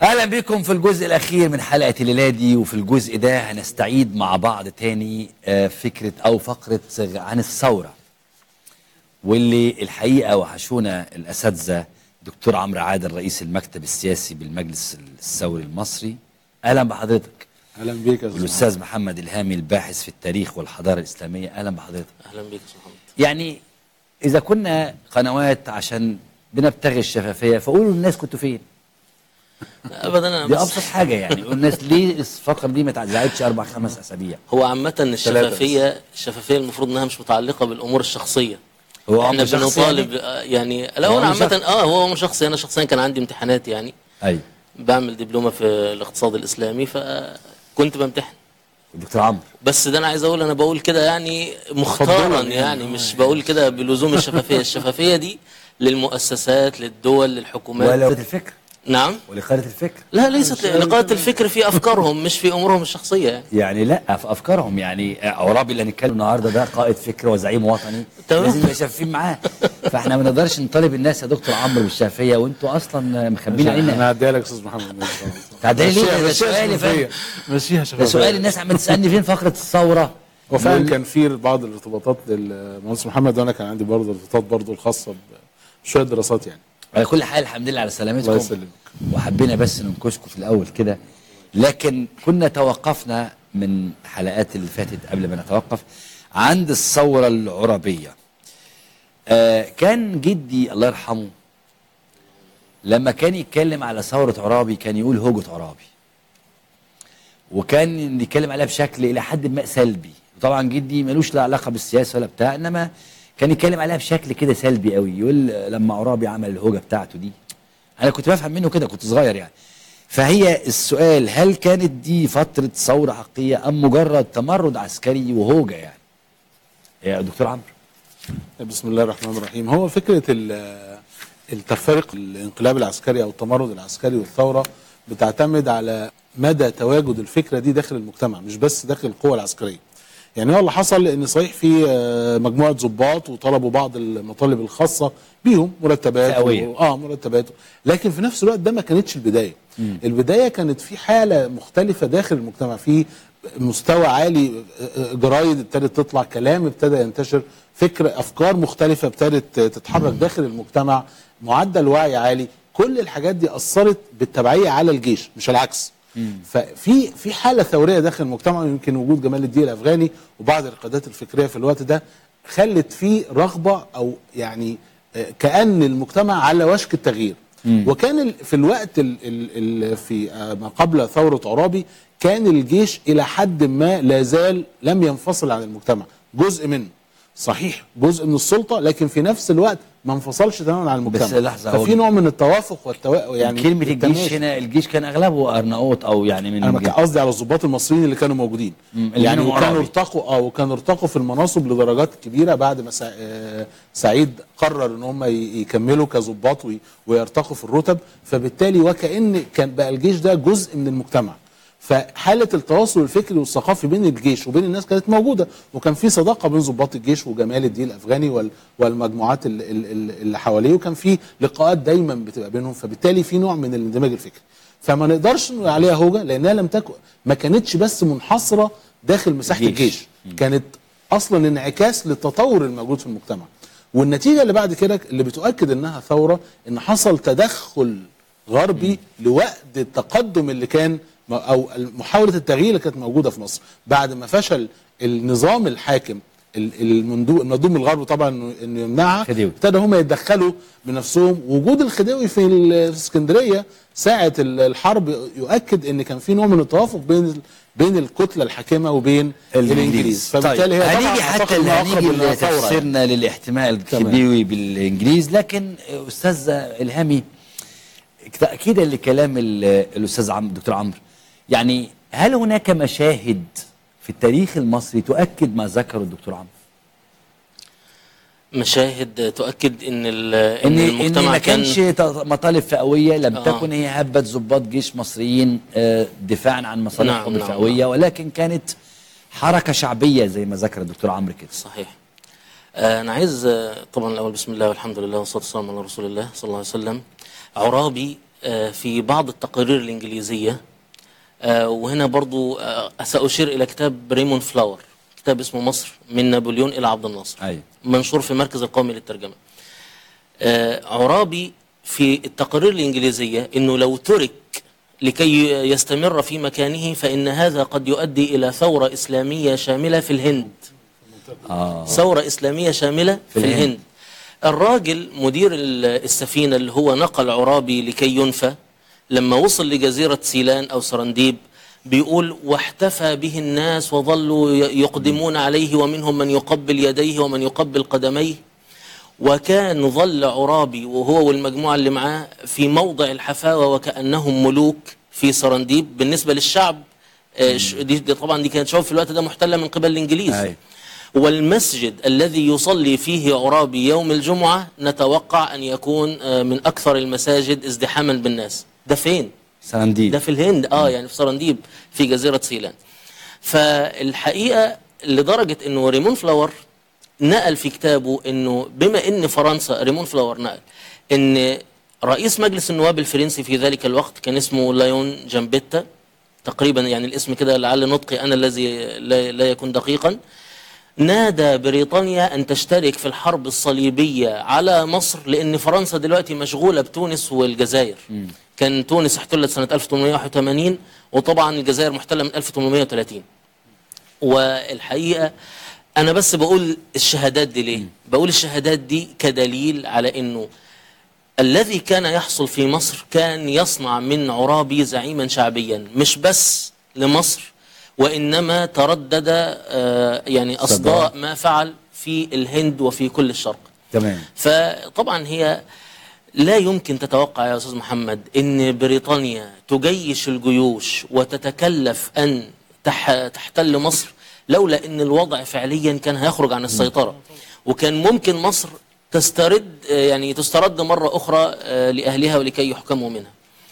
اهلا بكم في الجزء الاخير من حلقه الليله دي وفي الجزء ده هنستعيد مع بعض تاني آه، فكره او فقره عن الثوره واللي الحقيقه وحشونا الاساتذه دكتور عمرو عادل رئيس المكتب السياسي بالمجلس الثوري المصري اهلا بحضرتك اهلا بيك يا استاذ والاستاذ محمد الهامي الباحث في التاريخ والحضاره الاسلاميه اهلا بحضرتك اهلا بيك يا استاذ محمد يعني اذا كنا قنوات عشان بنبتغي الشفافيه فقولوا للناس كنتوا فين ابدا انا دي بس ابسط حاجه يعني الناس ليه الفقره دي ما اتعزعتش اربع خمس اسابيع هو عامة الشفافية الشفافية المفروض انها مش متعلقة بالامور الشخصية هو احنا أمر شخصي بنطالب يعني؟ آه، يعني لا هو هو انا أمر عامة شخصي. اه هو امر شخصي انا شخصيا كان عندي امتحانات يعني ايوه بعمل دبلومة في الاقتصاد الاسلامي فكنت بمتحن دكتور عمرو بس ده انا عايز اقول انا بقول كده يعني مختارا تفضلاً يعني. يعني مش بقول كده بلزوم الشفافية الشفافية دي للمؤسسات للدول للحكومات ولو الفكر نعم ولقاده الفكر لا ليست لقاءة الفكر في افكارهم مش في امورهم الشخصية يعني يعني لا في افكارهم يعني عرابي اللي هنتكلم النهارده ده قائد فكر وزعيم وطني تمام. لازم نبقى شفافين معاه فاحنا ما نقدرش نطالب الناس يا دكتور عمرو بالشفافيه وانتوا اصلا مخبيين انا علينا هديها لك يا استاذ محمد ماشي خلاص. تعدي ليه مشيها- ده مشيها سؤالي فاهم شفافية. مشيها ده شفافية سؤال الناس عم تسالني فين فقره الثوره وفعلا وال- كان في بعض الارتباطات للمهندس محمد وانا كان عندي برضه ارتباطات برضه الخاصه بشويه دراسات يعني على كل حال الحمد لله على الله سلامتكم يسلمك وحبينا بس ننكشكم في الاول كده لكن كنا توقفنا من حلقات اللي فاتت قبل ما نتوقف عند الثوره العربيه آه كان جدي الله يرحمه لما كان يتكلم على ثوره عرابي كان يقول هوجة عرابي وكان يتكلم عليها بشكل الى حد ما سلبي وطبعا جدي ملوش لا علاقه بالسياسه ولا بتاع انما كان يتكلم عليها بشكل كده سلبي قوي يقول لما عرابي عمل الهوجه بتاعته دي انا كنت بفهم منه كده كنت صغير يعني فهي السؤال هل كانت دي فتره ثوره حقيقيه ام مجرد تمرد عسكري وهوجه يعني يا دكتور عمرو بسم الله الرحمن الرحيم هو فكره ال- التفرق الانقلاب العسكري او التمرد العسكري والثوره بتعتمد على مدى تواجد الفكره دي داخل المجتمع مش بس داخل القوى العسكريه يعني هو اللي حصل ان صحيح في آه، مجموعه ضباط وطلبوا بعض المطالب الخاصه بيهم مرتبات فئوية. و- اه مرتبات لكن في نفس الوقت ده ما كانتش البدايه البدايه كانت في حاله مختلفه داخل المجتمع في مستوى عالي آه، آه، جرايد ابتدت تطلع كلام ابتدى ينتشر فكر افكار مختلفه ابتدت تتحرك داخل المجتمع معدل وعي عالي كل الحاجات دي اثرت بالتبعيه على الجيش مش العكس ففي في حاله ثوريه داخل المجتمع يمكن وجود جمال الدين الافغاني وبعض القيادات الفكريه في الوقت ده خلت فيه رغبه او يعني آه، كان المجتمع على وشك التغيير وكان ال- في الوقت ال ال ال في آه، ما قبل ثوره عرابي كان الجيش الى حد ما لا زال لم ينفصل عن المجتمع جزء منه صحيح جزء من السلطه لكن في نفس الوقت ما انفصلش تماما عن المجتمع بس لحظة، هو- ففي نوع من التوافق والتوا... يعني يعني كلمه الجيش التماشي. هنا الجيش كان اغلبه ارناؤوط او يعني من انا ما كان قصدي على الضباط المصريين اللي كانوا موجودين مم، اللي يعني منهم وكانوا عرابي. ارتقوا اه وكانوا ارتقوا في المناصب لدرجات كبيره بعد ما سع- آه، سعيد قرر ان هم ي- يكملوا كضباط وي- ويرتقوا في الرتب فبالتالي وكان كان بقى الجيش ده جزء من المجتمع فحاله التواصل الفكري والثقافي بين الجيش وبين الناس كانت موجوده وكان في صداقه بين ضباط الجيش وجمال الدين الافغاني وال- والمجموعات ال- ال- ال- اللي حواليه وكان في لقاءات دايما بتبقى بينهم فبالتالي في نوع من الاندماج الفكري فما نقدرش نقول عليها هوجه لانها لم تكن ما كانتش بس منحصره داخل مساحه الجيش. الجيش, كانت اصلا انعكاس للتطور الموجود في المجتمع والنتيجه اللي بعد كده اللي بتؤكد انها ثوره ان حصل تدخل غربي لوقت التقدم اللي كان او محاوله التغيير اللي كانت موجوده في مصر بعد ما فشل النظام الحاكم ال- المندوب المندوب من الغرب طبعا إنه- انه يمنعها خديوي. ابتدى هم يتدخلوا بنفسهم وجود الخديوي في ال- في اسكندريه ساعه ال- الحرب يؤكد ان كان في نوع من التوافق بين ال- بين الكتله الحاكمه وبين الانجليز فبالتالي فبالتالي هي طيب طبعاً هنيجي أعتقد حتى إنها أقرب هنيجي إنها ثورة يعني. لتفسيرنا للاحتمال تمام. الكبيوي بالانجليز لكن استاذ الهامي تاكيدا لكلام ال- الاستاذ عم دكتور عمرو يعني هل هناك مشاهد في التاريخ المصري تؤكد ما ذكره الدكتور عمرو مشاهد تؤكد ان ال- ان ان ان المجتمع ما كان كانش ت- مطالب فئويه لم آه. تكن هي هبه ضباط جيش مصريين آه، دفاعا عن مصالحهم نعم، نعم، الفئويه ولكن كانت حركه شعبيه زي ما ذكر الدكتور عمرو كده صحيح آه، انا عايز آه، طبعا الاول بسم الله والحمد لله والصلاه والسلام على رسول الله صلى الله عليه وسلم عرابي آه، في بعض التقارير الإنجليزية آه، وهنا برضو آه، سأشير إلى كتاب ريمون فلاور كتاب اسمه مصر من نابليون إلى عبد الناصر أيوة. منشور في المركز القومي للترجمة آه، عرابي في التقارير الإنجليزية أنه لو ترك لكي يستمر في مكانه فإن هذا قد يؤدي إلى ثورة إسلامية شاملة في الهند اه ثورة إسلامية شاملة في, الهند. الهند الراجل مدير ال- السفينة اللي هو نقل عرابي لكي ينفى لما وصل لجزيرة سيلان أو سرنديب بيقول واحتفى به الناس وظلوا ي- يقدمون عليه ومنهم من يقبل يديه ومن يقبل قدميه وكان ظل عرابي وهو والمجموعة اللي معاه في موضع الحفاوة وكأنهم ملوك في سرنديب بالنسبة للشعب آه، ش- دي دي طبعا دي كانت شعوب في الوقت ده محتلة من قبل الإنجليز أيوة. والمسجد الذي يصلي فيه عرابي يوم الجمعة نتوقع أن يكون آه، من أكثر المساجد ازدحاما بالناس ده فين؟ سرنديب ده في الهند اه يعني في سرنديب في جزيرة سيلان فالحقيقة لدرجة انه ريمون فلاور نقل في كتابه انه بما ان فرنسا ريمون فلاور نقل ان رئيس مجلس النواب الفرنسي في ذلك الوقت كان اسمه لايون جامبيتا تقريبا يعني الاسم كده لعل نطقي انا الذي لا, لا يكون دقيقا نادى بريطانيا أن تشترك في الحرب الصليبية على مصر لأن فرنسا دلوقتي مشغولة بتونس والجزائر كان تونس احتلت سنة 1881 وطبعا الجزائر محتلة من 1830 والحقيقة أنا بس بقول الشهادات دي ليه بقول الشهادات دي كدليل على أنه الذي كان يحصل في مصر كان يصنع من عرابي زعيما شعبيا مش بس لمصر وإنما تردد آه، يعني أصداء ما فعل في الهند وفي كل الشرق تمام فطبعا هي لا يمكن تتوقع يا أستاذ محمد أن بريطانيا تجيش الجيوش وتتكلف أن تح تحتل مصر لولا أن الوضع فعليا كان هيخرج عن السيطرة وكان ممكن مصر تسترد آه، يعني تسترد مرة أخرى آه، لأهلها ولكي يحكموا منها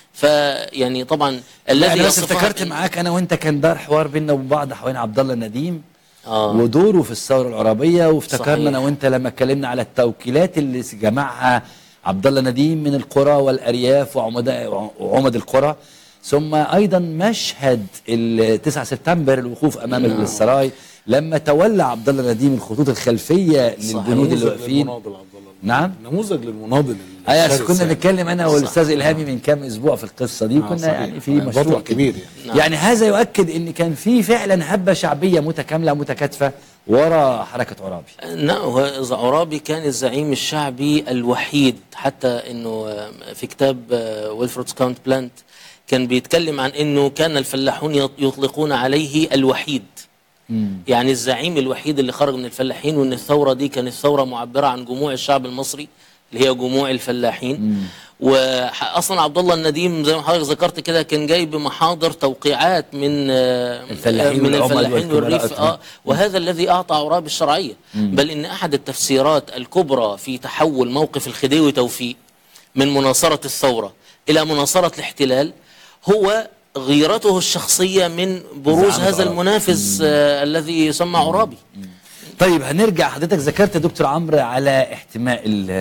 فيعني طبعا الذي انا بس يصفها افتكرت إن- معاك انا وانت كان دار حوار بيننا وبين بعض حوالين عبد الله النديم آه. ودوره في الثوره العربيه وافتكرنا صحيح. انا وانت لما اتكلمنا على التوكيلات اللي جمعها عبد الله نديم من القرى والارياف وعمد وعمد القرى ثم ايضا مشهد ال 9 سبتمبر الوقوف امام نعم. السراي لما تولى عبد الله نديم الخطوط الخلفيه للجنود اللي نموذج واقفين للمناضل عبد الله نعم نموذج للمناضل ايوه الشرس كنا يعني. بنتكلم انا والاستاذ الهامي من كام اسبوع في القصه دي آه، وكنا صحيح. يعني في آه، مشروع بطل كبير يعني. نعم. يعني هذا يؤكد ان كان في فعلا هبه شعبيه متكامله متكاتفه ورا حركه عرابي نعم هو عرابي كان الزعيم الشعبي الوحيد حتى انه آه، في كتاب آه، ويلفرد سكاونت بلانت كان بيتكلم عن انه كان الفلاحون يط- يطلقون عليه الوحيد يعني الزعيم الوحيد اللي خرج من الفلاحين وان الثوره دي كانت ثوره معبره عن جموع الشعب المصري اللي هي جموع الفلاحين واصلا عبد الله النديم زي ما حضرتك ذكرت كده كان جايب محاضر توقيعات من آه، الفلاحين من والعمال الفلاحين والكبراء والريف أتمنى. اه وهذا الذي اعطى عراب الشرعيه بل ان احد التفسيرات الكبرى في تحول موقف الخديوي توفيق من مناصره الثوره الى مناصره الاحتلال هو غيرته الشخصيه من بروز زعامة هذا عرابي. المنافس آه الذي يسمى عرابي طيب هنرجع حضرتك ذكرت يا دكتور عمرو على احتماء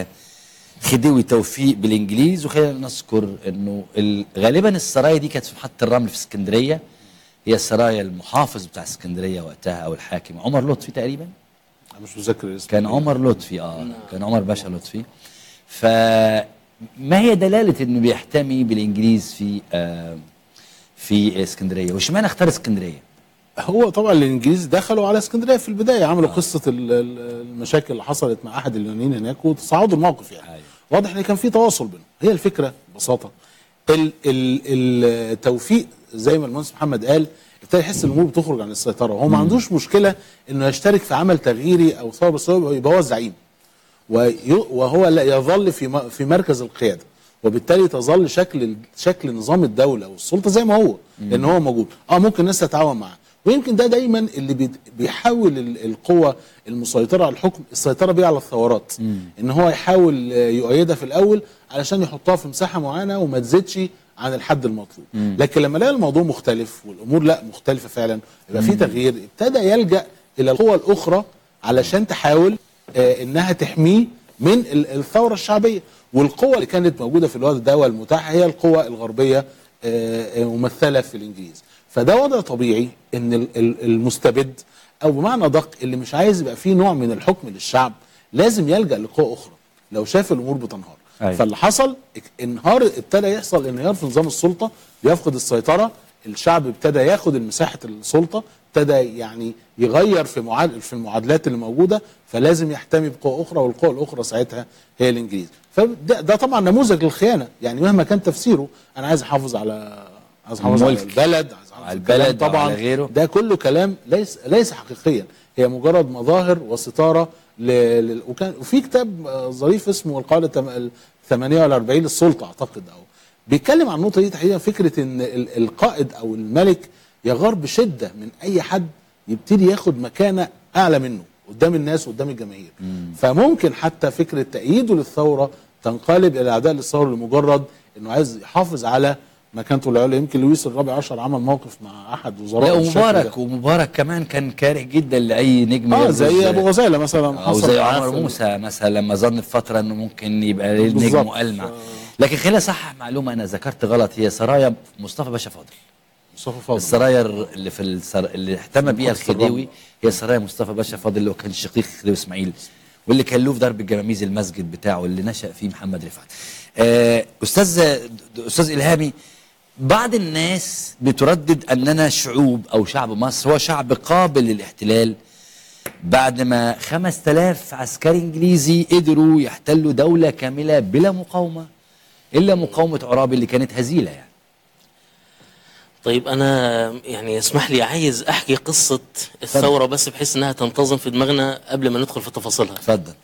الخديوي توفيق بالانجليز وخلينا نذكر انه ال- غالبا السرايا دي كانت في محطه الرمل في اسكندريه هي السرايا المحافظ بتاع اسكندريه وقتها او الحاكم عمر لطفي تقريبا أنا مش متذكر الاسم كان عمر لطفي اه كان عمر باشا لطفي فما هي دلاله انه بيحتمي بالانجليز في آه في اسكندريه واشمعنى اختار اسكندريه هو طبعا الانجليز دخلوا على اسكندريه في البدايه عملوا آه. قصه ال- ال- المشاكل اللي حصلت مع احد اليونانيين هناك وتصاعدوا الموقف يعني أيوة. واضح ان كان في تواصل بينهم هي الفكره ببساطه ال- ال- التوفيق زي ما المهندس محمد قال ابتدى يحس الامور بتخرج عن السيطره وهو ما عندوش مشكله انه يشترك في عمل تغييري او ثوره بس هو يبقى هو الزعيم وي- وهو لا يظل في م- في مركز القياده وبالتالي تظل شكل شكل نظام الدوله والسلطه زي ما هو لان هو موجود اه ممكن الناس تتعاون معاه ويمكن ده دايما اللي بي- بيحاول ال- القوى المسيطره على الحكم السيطره بيه على الثورات ان هو يحاول آه، يؤيدها في الاول علشان يحطها في مساحه معينه وما تزيدش عن الحد المطلوب لكن لما لقى الموضوع مختلف والامور لا مختلفه فعلا يبقى في تغيير ابتدى يلجا الى القوى الاخرى علشان تحاول آه، انها تحميه من ال- الثوره الشعبيه والقوه اللي كانت موجوده في الوقت ده والمتاحه هي القوه الغربيه آه، آه، ممثله في الانجليز فده وضع طبيعي ان ال- ال- المستبد او بمعنى ادق اللي مش عايز يبقى فيه نوع من الحكم للشعب لازم يلجا لقوى اخرى لو شاف الامور بتنهار أيوة. فاللي حصل اك- انهار ابتدى يحصل انهيار في نظام السلطه بيفقد السيطره الشعب ابتدى ياخد مساحه السلطه ابتدى يعني يغير في معاد في المعادلات اللي موجوده فلازم يحتمي بقوه اخرى والقوه الاخرى ساعتها هي الانجليز فده ده طبعا نموذج للخيانه يعني مهما كان تفسيره انا عايز احافظ على عايز احافظ على الملك. البلد عايز احافظ على الكلام البلد طبعا وعلى غيره. ده كله كلام ليس ليس حقيقيا هي مجرد مظاهر وستاره ل... ل... وكان وفي كتاب آه، ظريف اسمه القاعده التم- ال 48 للسلطه اعتقد او بيتكلم عن النقطه دي تحديدا فكره ان ال- القائد او الملك يغار بشده من اي حد يبتدي ياخد مكانه اعلى منه قدام الناس وقدام الجماهير فممكن حتى فكره تأييده للثوره تنقلب الى اعداء للثوره لمجرد انه عايز يحافظ على مكانته العليا يمكن لويس الرابع عشر عمل موقف مع احد وزراء لا بالشكل ده. ومبارك ومبارك كمان كان كاره جدا لاي نجم اه يبرز- زي ابو غزاله مثلا او حصل زي معاه عمر في ال- موسى مثلا لما ظن في فتره انه ممكن يبقى نجم بالظبط. مؤلمع لكن خليني اصحح معلومه انا ذكرت غلط هي سرايا مصطفى باشا فاضل مصطفى فاضل السرايا اللي في السر... اللي احتمى بيها قدس الرمل. الخديوي هي سرايا مصطفى باشا فاضل اللي هو كان شقيق خديوي اسماعيل واللي كان له في درب الجماميز المسجد بتاعه اللي نشأ فيه محمد رفعت آه، استاذ استاذ الهامي بعض الناس بتردد اننا شعوب او شعب مصر هو شعب قابل للاحتلال بعد ما 5000 عسكري انجليزي قدروا يحتلوا دوله كامله بلا مقاومه الا مقاومه عرابي اللي كانت هزيله يعني طيب انا يعني اسمح لي عايز احكي قصه الثوره بس بحيث انها تنتظم في دماغنا قبل ما ندخل في تفاصيلها اتفضل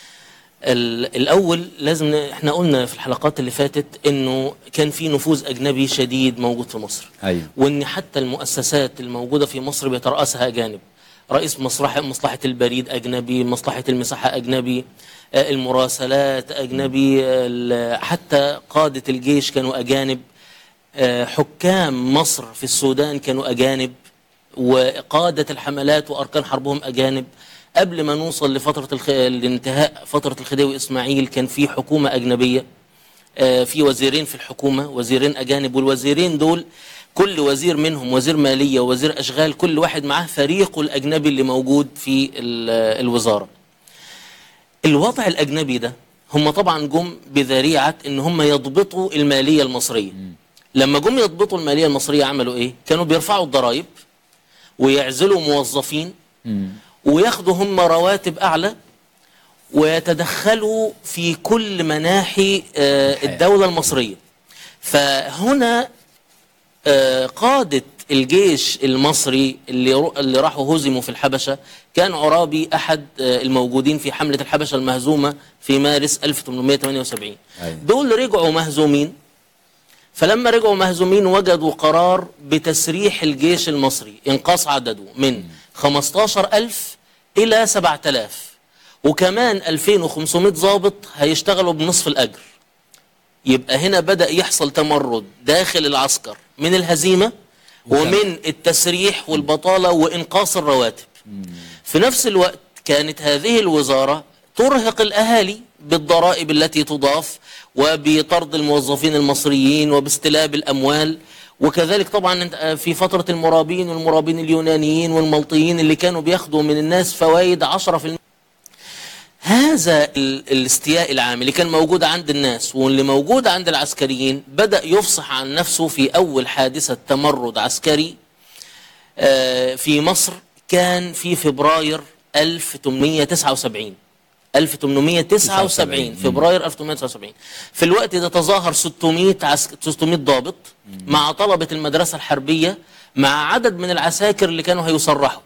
ال- الاول لازم ن- احنا قلنا في الحلقات اللي فاتت انه كان في نفوذ اجنبي شديد موجود في مصر ايوه وان حتى المؤسسات الموجوده في مصر بيترأسها اجانب رئيس مصلحه مصلحه البريد اجنبي مصلحه المساحه اجنبي آه، المراسلات اجنبي ال- حتى قاده الجيش كانوا اجانب آه، حكام مصر في السودان كانوا اجانب وقاده الحملات واركان حربهم اجانب قبل ما نوصل لفتره الخ... لانتهاء فتره الخديوي اسماعيل كان في حكومه اجنبيه آه، في وزيرين في الحكومة وزيرين أجانب والوزيرين دول كل وزير منهم وزير مالية ووزير أشغال كل واحد معاه فريقه الأجنبي اللي موجود في ال- الوزارة الوضع الأجنبي ده هم طبعا جم بذريعة إن هم يضبطوا المالية المصرية لما جم يضبطوا المالية المصرية عملوا إيه؟ كانوا بيرفعوا الضرائب ويعزلوا موظفين وياخدوا هم رواتب أعلى ويتدخلوا في كل مناحي آه، الدولة المصرية فهنا آه، قادة الجيش المصري اللي رو- اللي راحوا هزموا في الحبشة كان عرابي أحد آه، الموجودين في حملة الحبشة المهزومة في مارس 1878 أيوة. دول رجعوا مهزومين فلما رجعوا مهزومين وجدوا قرار بتسريح الجيش المصري انقاص عدده من 15000 إلى 7000 وكمان 2500 ضابط هيشتغلوا بنصف الأجر يبقى هنا بدأ يحصل تمرد داخل العسكر من الهزيمة ومن التسريح والبطالة وإنقاص الرواتب في نفس الوقت كانت هذه الوزارة ترهق الأهالي بالضرائب التي تضاف وبطرد الموظفين المصريين وباستلاب الأموال وكذلك طبعا انت- في فترة المرابين والمرابين اليونانيين والملطيين اللي كانوا بياخدوا من الناس فوائد 10% هذا ال- الاستياء العام اللي كان موجود عند الناس واللي موجود عند العسكريين بدأ يفصح عن نفسه في أول حادثة تمرد عسكري آه، في مصر كان في فبراير 1879 1879 فبراير 1879 في الوقت ده تظاهر 600 عسك... 600 ضابط مع طلبة المدرسة الحربية مع عدد من العساكر اللي كانوا هيصرحوا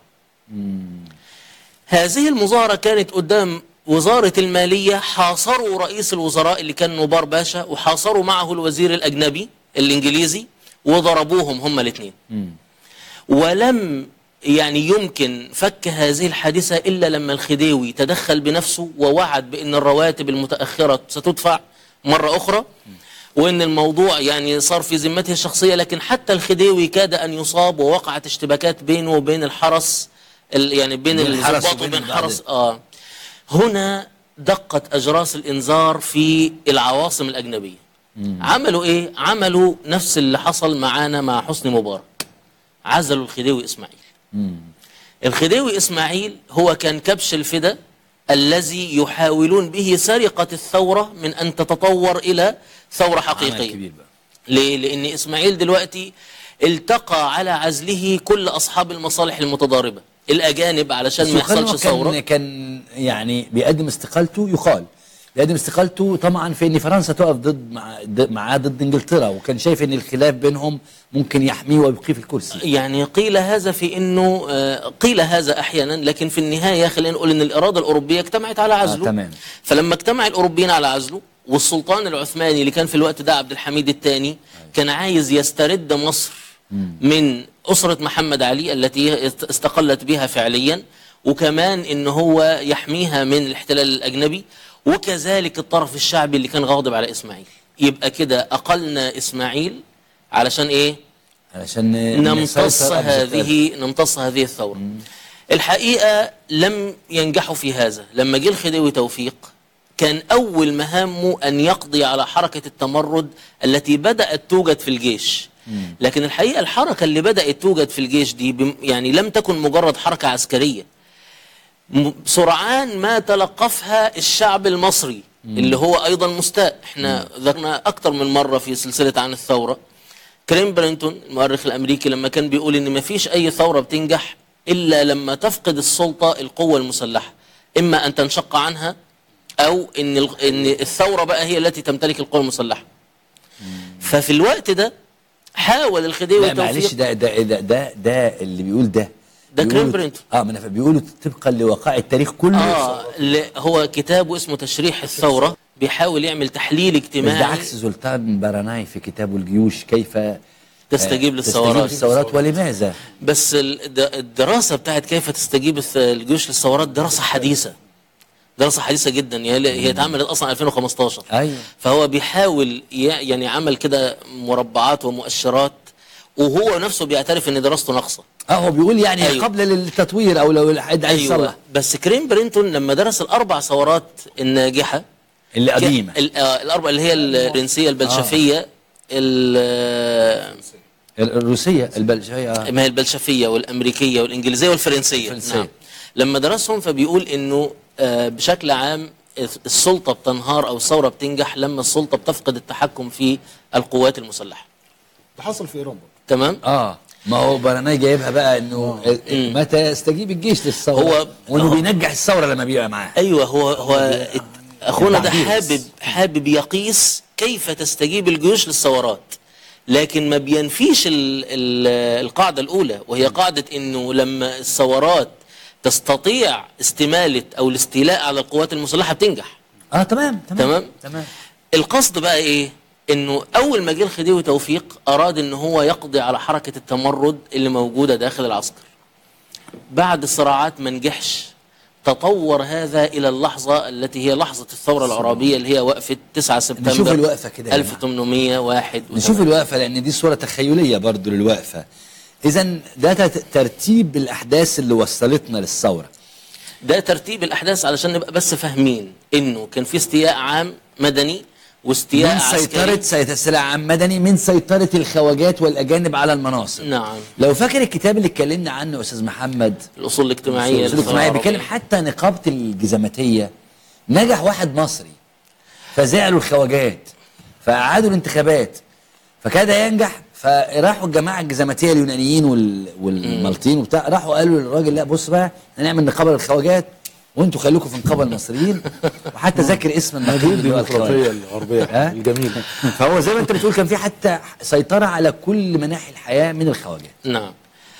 هذه المظاهرة كانت قدام وزارة المالية حاصروا رئيس الوزراء اللي كان نوبار باشا وحاصروا معه الوزير الأجنبي الإنجليزي وضربوهم هما الاثنين ولم يعني يمكن فك هذه الحادثة إلا لما الخديوي تدخل بنفسه ووعد بأن الرواتب المتأخرة ستدفع مرة أخرى وأن الموضوع يعني صار في ذمته الشخصية لكن حتى الخديوي كاد أن يصاب ووقعت اشتباكات بينه وبين الحرس ال- يعني بين بين الحرس الضباط وبين وبين بعض- حرس آه هنا دقت اجراس الانذار في العواصم الاجنبيه عملوا ايه عملوا نفس اللي حصل معانا مع حسني مبارك عزلوا الخديوي اسماعيل الخديوي اسماعيل هو كان كبش الفدا الذي يحاولون به سرقه الثوره من ان تتطور الى ثوره عمل حقيقيه كبير بقى ليه؟ لأن إسماعيل دلوقتي التقى على عزله كل أصحاب المصالح المتضاربة الأجانب علشان ما بس يقال يحصلش إنه ثورة كان كان يعني بيقدم استقالته يقال بيقدم استقالته طمعا في ان فرنسا تقف ضد مع ضد- معاه ضد انجلترا وكان شايف ان الخلاف بينهم ممكن يحميه ويبقيه في الكرسي يعني قيل هذا في انه آه، قيل هذا احيانا لكن في النهايه خلينا نقول ان الاراده الاوروبيه اجتمعت على عزله تمام. فلما اجتمع الاوروبيين على عزله والسلطان العثماني اللي كان في الوقت ده عبد الحميد الثاني كان عايز يسترد مصر من اسره محمد علي التي است- استقلت بها فعليا وكمان ان هو يحميها من الاحتلال الاجنبي وكذلك الطرف الشعبي اللي كان غاضب على اسماعيل يبقى كده اقلنا اسماعيل علشان ايه علشان نمتص نسيطر على هذه نمتص هذه الثورة الحقيقة لم ينجحوا في هذا لما جه الخديوي توفيق كان أول مهامه أن يقضي على حركة التمرد التي بدأت توجد في الجيش لكن الحقيقة الحركة اللي بدأت توجد في الجيش دي بم- يعني لم تكن مجرد حركة عسكرية م- سرعان ما تلقفها الشعب المصري اللي هو أيضا مستاء احنا ذكرنا أكثر من مرة في سلسلة عن الثورة كريم برينتون المؤرخ الامريكي لما كان بيقول ان ما فيش اي ثوره بتنجح الا لما تفقد السلطه القوه المسلحه اما ان تنشق عنها او ان ال- ان الثوره بقى هي التي تمتلك القوه المسلحه ففي الوقت ده حاول الخديوي لا معلش توفيق ده ده ده ده, ده اللي بيقول ده ده بيقولوا- كريم برينتون. اه ما انا فاهم. بيقولوا طبقا لوقائع التاريخ كله اه ل- هو كتابه اسمه تشريح الثوره بيحاول يعمل تحليل بس ده اجتماعي عكس زلطان براناي في كتابه الجيوش كيف تستجيب آه، للثورات. تستجيب للثورات ولماذا؟ بس ال- الد- الدراسة بتاعت كيف تستجيب الث- الجيوش للثورات دراسة حديثة دراسة حديثة جدا هي هي اتعملت اصلا 2015 ايوه فهو بيحاول ي- يعني عمل كده مربعات ومؤشرات وهو نفسه بيعترف ان دراسته ناقصه اه هو بيقول يعني أيوة. أيوة. قبل التطوير او لو حد عايز ايوه يصلح بس كريم برينتون لما درس الاربع ثورات الناجحه اللي قديمه ال- آه، الاربع اللي هي الفرنسيه البلشفيه ال- ال- الروسيه البلجيكيه آه. ما هي البلشفيه والامريكيه والانجليزيه والفرنسيه الفرنسية. نعم. لما درسهم فبيقول انه آه، بشكل عام السلطه بتنهار او الثوره بتنجح لما السلطه بتفقد التحكم في القوات المسلحه ده حصل في ايران برضه تمام اه ما هو براناي جايبها بقى انه مم. متى يستجيب الجيش للثوره هو- وانه هو- بينجح الثوره لما بيبقى معاه ايوه هو هو ات- اخونا ده التعبير بس. حابب حابب يقيس كيف تستجيب الجيوش للثورات لكن ما بينفيش ال ال القاعده الاولى وهي قاعده انه لما الثورات تستطيع استماله او الاستيلاء على القوات المسلحه بتنجح اه تمام تمام تمام تمام القصد بقى ايه انه اول ما جه الخديوي توفيق اراد ان هو يقضي على حركه التمرد اللي موجوده داخل العسكر بعد صراعات ما نجحش تطور هذا الى اللحظه التي هي لحظه الثوره العربيه اللي هي وقفه 9 سبتمبر نشوف الوقفة كده يا جماعة. 1801 نشوف الوقفه لان دي صوره تخيليه برضو للوقفه اذا ده تت- ترتيب الاحداث اللي وصلتنا للثوره ده ترتيب الاحداث علشان نبقى بس فاهمين انه كان في استياء عام مدني واستياء من عسكري سيطره سيطره سلاح عام مدني من سيطره الخواجات والاجانب على المناصب نعم لو فاكر الكتاب اللي اتكلمنا عنه يا استاذ محمد الاصول الاجتماعيه الاصول للثورة الاجتماعيه بيتكلم العربية. حتى نقابه الجزماتيه نجح واحد مصري فزعلوا الخواجات فاعادوا الانتخابات فكاد ينجح فراحوا الجماعه الجزماتيه اليونانيين وال... والمالطيين وبتاع راحوا قالوا للراجل لا بص بقى هنعمل نقابه للخواجات وانتوا خليكم في نقابه المصريين وحتى ذاكر اسم النقيب اللي هو الخواجات الديمقراطيه الغربيه ها؟ الجميله فهو زي ما انت بتقول كان في حتى سيطره على كل مناحي الحياه من الخواجات نعم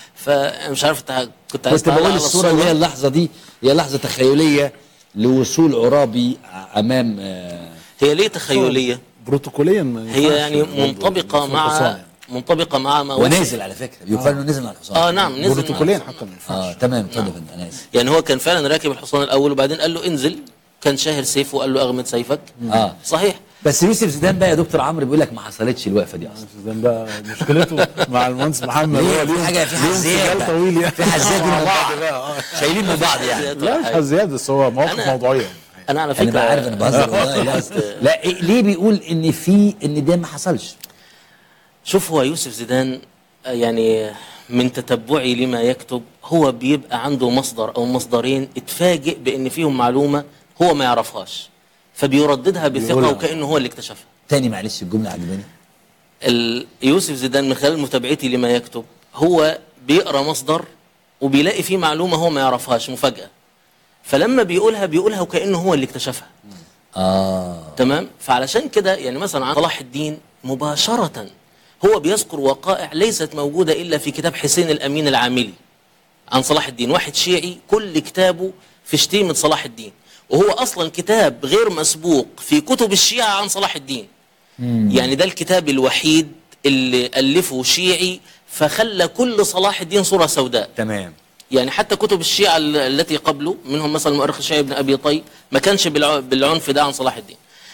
فمش عارف انت كنت عايز كنت تعلق بقول على الصوره اللي هي اللحظه دي هي لحظه تخيليه لوصول عرابي امام آه، هي ليه تخيليه؟ بروتوكوليا ما هي ينفعش يعني برضه منطبقه الحصان مع يعني. منطبقه مع ما وصل. ونازل على فكره بيقال انه نزل على الحصان اه نعم نزل بروتوكوليا مع- حتى ما ينفعش اه تمام اتفضل يا فندم انا اسف يعني هو كان فعلا راكب الحصان الاول وبعدين قال له انزل كان شاهر سيفه وقال له اغمد سيفك اه صحيح بس يوسف زيدان بقى يا دكتور عمرو بيقول لك ما حصلتش الوقفه دي اصلا ده بقى مشكلته مع المهندس محمد ليه؟ هو في ليهم- حاجه في ليهم حزيات سجال طويل يعني في حزيات من مع بعض بقى، آه. شايلين من بعض يعني لا مش حزيات بس هو مواقف أنا- موضوعيه انا على انا فكره بقى عارف انا بهزر والله لا لا إيه ليه بيقول ان في ان ده ما حصلش شوف هو يوسف زيدان آه، يعني من تتبعي لما يكتب هو بيبقى عنده مصدر او مصدرين اتفاجئ بان فيهم معلومه هو ما يعرفهاش فبيرددها بثقه بيقولها. وكانه هو اللي اكتشفها تاني معلش الجمله عجباني ال- يوسف زيدان من خلال متابعتي لما يكتب هو بيقرا مصدر وبيلاقي فيه معلومه هو ما يعرفهاش مفاجاه فلما بيقولها بيقولها وكانه هو اللي اكتشفها اه تمام فعلشان كده يعني مثلا عن صلاح الدين مباشرة هو بيذكر وقائع ليست موجودة إلا في كتاب حسين الأمين العاملي عن صلاح الدين واحد شيعي كل كتابه في شتيمة صلاح الدين وهو أصلا كتاب غير مسبوق في كتب الشيعة عن صلاح الدين يعني ده الكتاب الوحيد اللي ألفه شيعي فخلى كل صلاح الدين صورة سوداء تمام يعني حتى كتب الشيعة ال- التي قبله منهم مثلا المؤرخ الشيعي ابن أبي طي ما كانش بالع- بالعنف ده عن صلاح الدين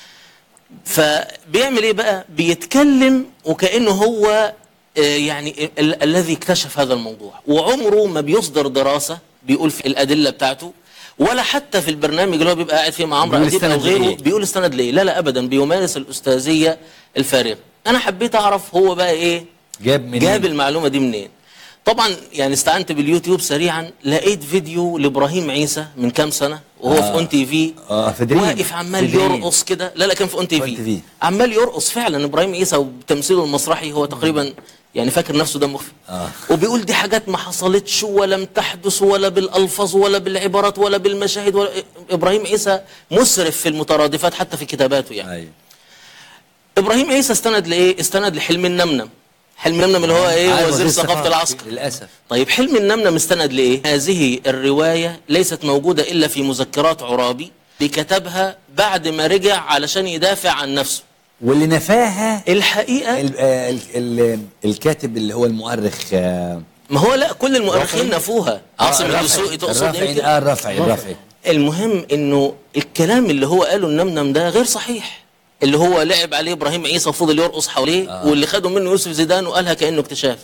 فبيعمل ايه بقى بيتكلم وكأنه هو آه، يعني ال- الذي اكتشف هذا الموضوع وعمره ما بيصدر دراسة بيقول في الأدلة بتاعته ولا حتى في البرنامج اللي هو بيبقى قاعد فيه مع عمرو بيقول أديب أو استند غيره لإيه؟ بيقول استند ليه لا لا أبدا بيمارس الأستاذية الفارغة أنا حبيت أعرف هو بقى إيه جاب منين؟ جاب المعلومة دي منين طبعا يعني استعنت باليوتيوب سريعا لقيت فيديو لابراهيم عيسى من كام سنه وهو آه. في اون تي في آه، في دريم. واقف عمال في دريم. يرقص كده لا لا كان في اون تي في أون تي في في. عمال يرقص فعلا ابراهيم عيسى وتمثيله المسرحي هو تقريبا يعني فاكر نفسه دمه خفيف آه. وبيقول دي حاجات ما حصلتش ولم تحدث ولا بالالفاظ ولا بالعبارات ولا بالمشاهد ولا ابراهيم عيسى مسرف في المترادفات حتى في كتاباته يعني ايوه ابراهيم عيسى استند لايه استند لحلم النمنم حلم النمنم اللي هو ايه عارف وزير وزير ثقافه الثقافة. العسكر للاسف طيب حلم النمنة مستند لإيه؟ هذه الرواية ليست موجودة إلا في مذكرات عرابي اللي كتبها بعد ما رجع علشان يدافع عن نفسه واللي نفاها الحقيقة ال آه، ال ال الكاتب اللي هو المؤرخ آه، ما هو لا كل المؤرخين نفوها عاصم الرافعي. الدسوقي تقصد الرافعي يمكن اه الرافعي الرافعي المهم انه الكلام اللي هو قاله النمنم ده غير صحيح اللي هو لعب عليه ابراهيم عيسى وفضل يرقص حواليه آه. واللي خده منه يوسف زيدان وقالها كانه اكتشاف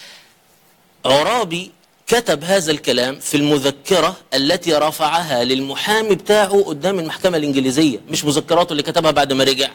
عرابي كتب هذا الكلام في المذكرة التي رفعها للمحامي بتاعه قدام المحكمة الإنجليزية مش مذكراته اللي كتبها بعد ما رجع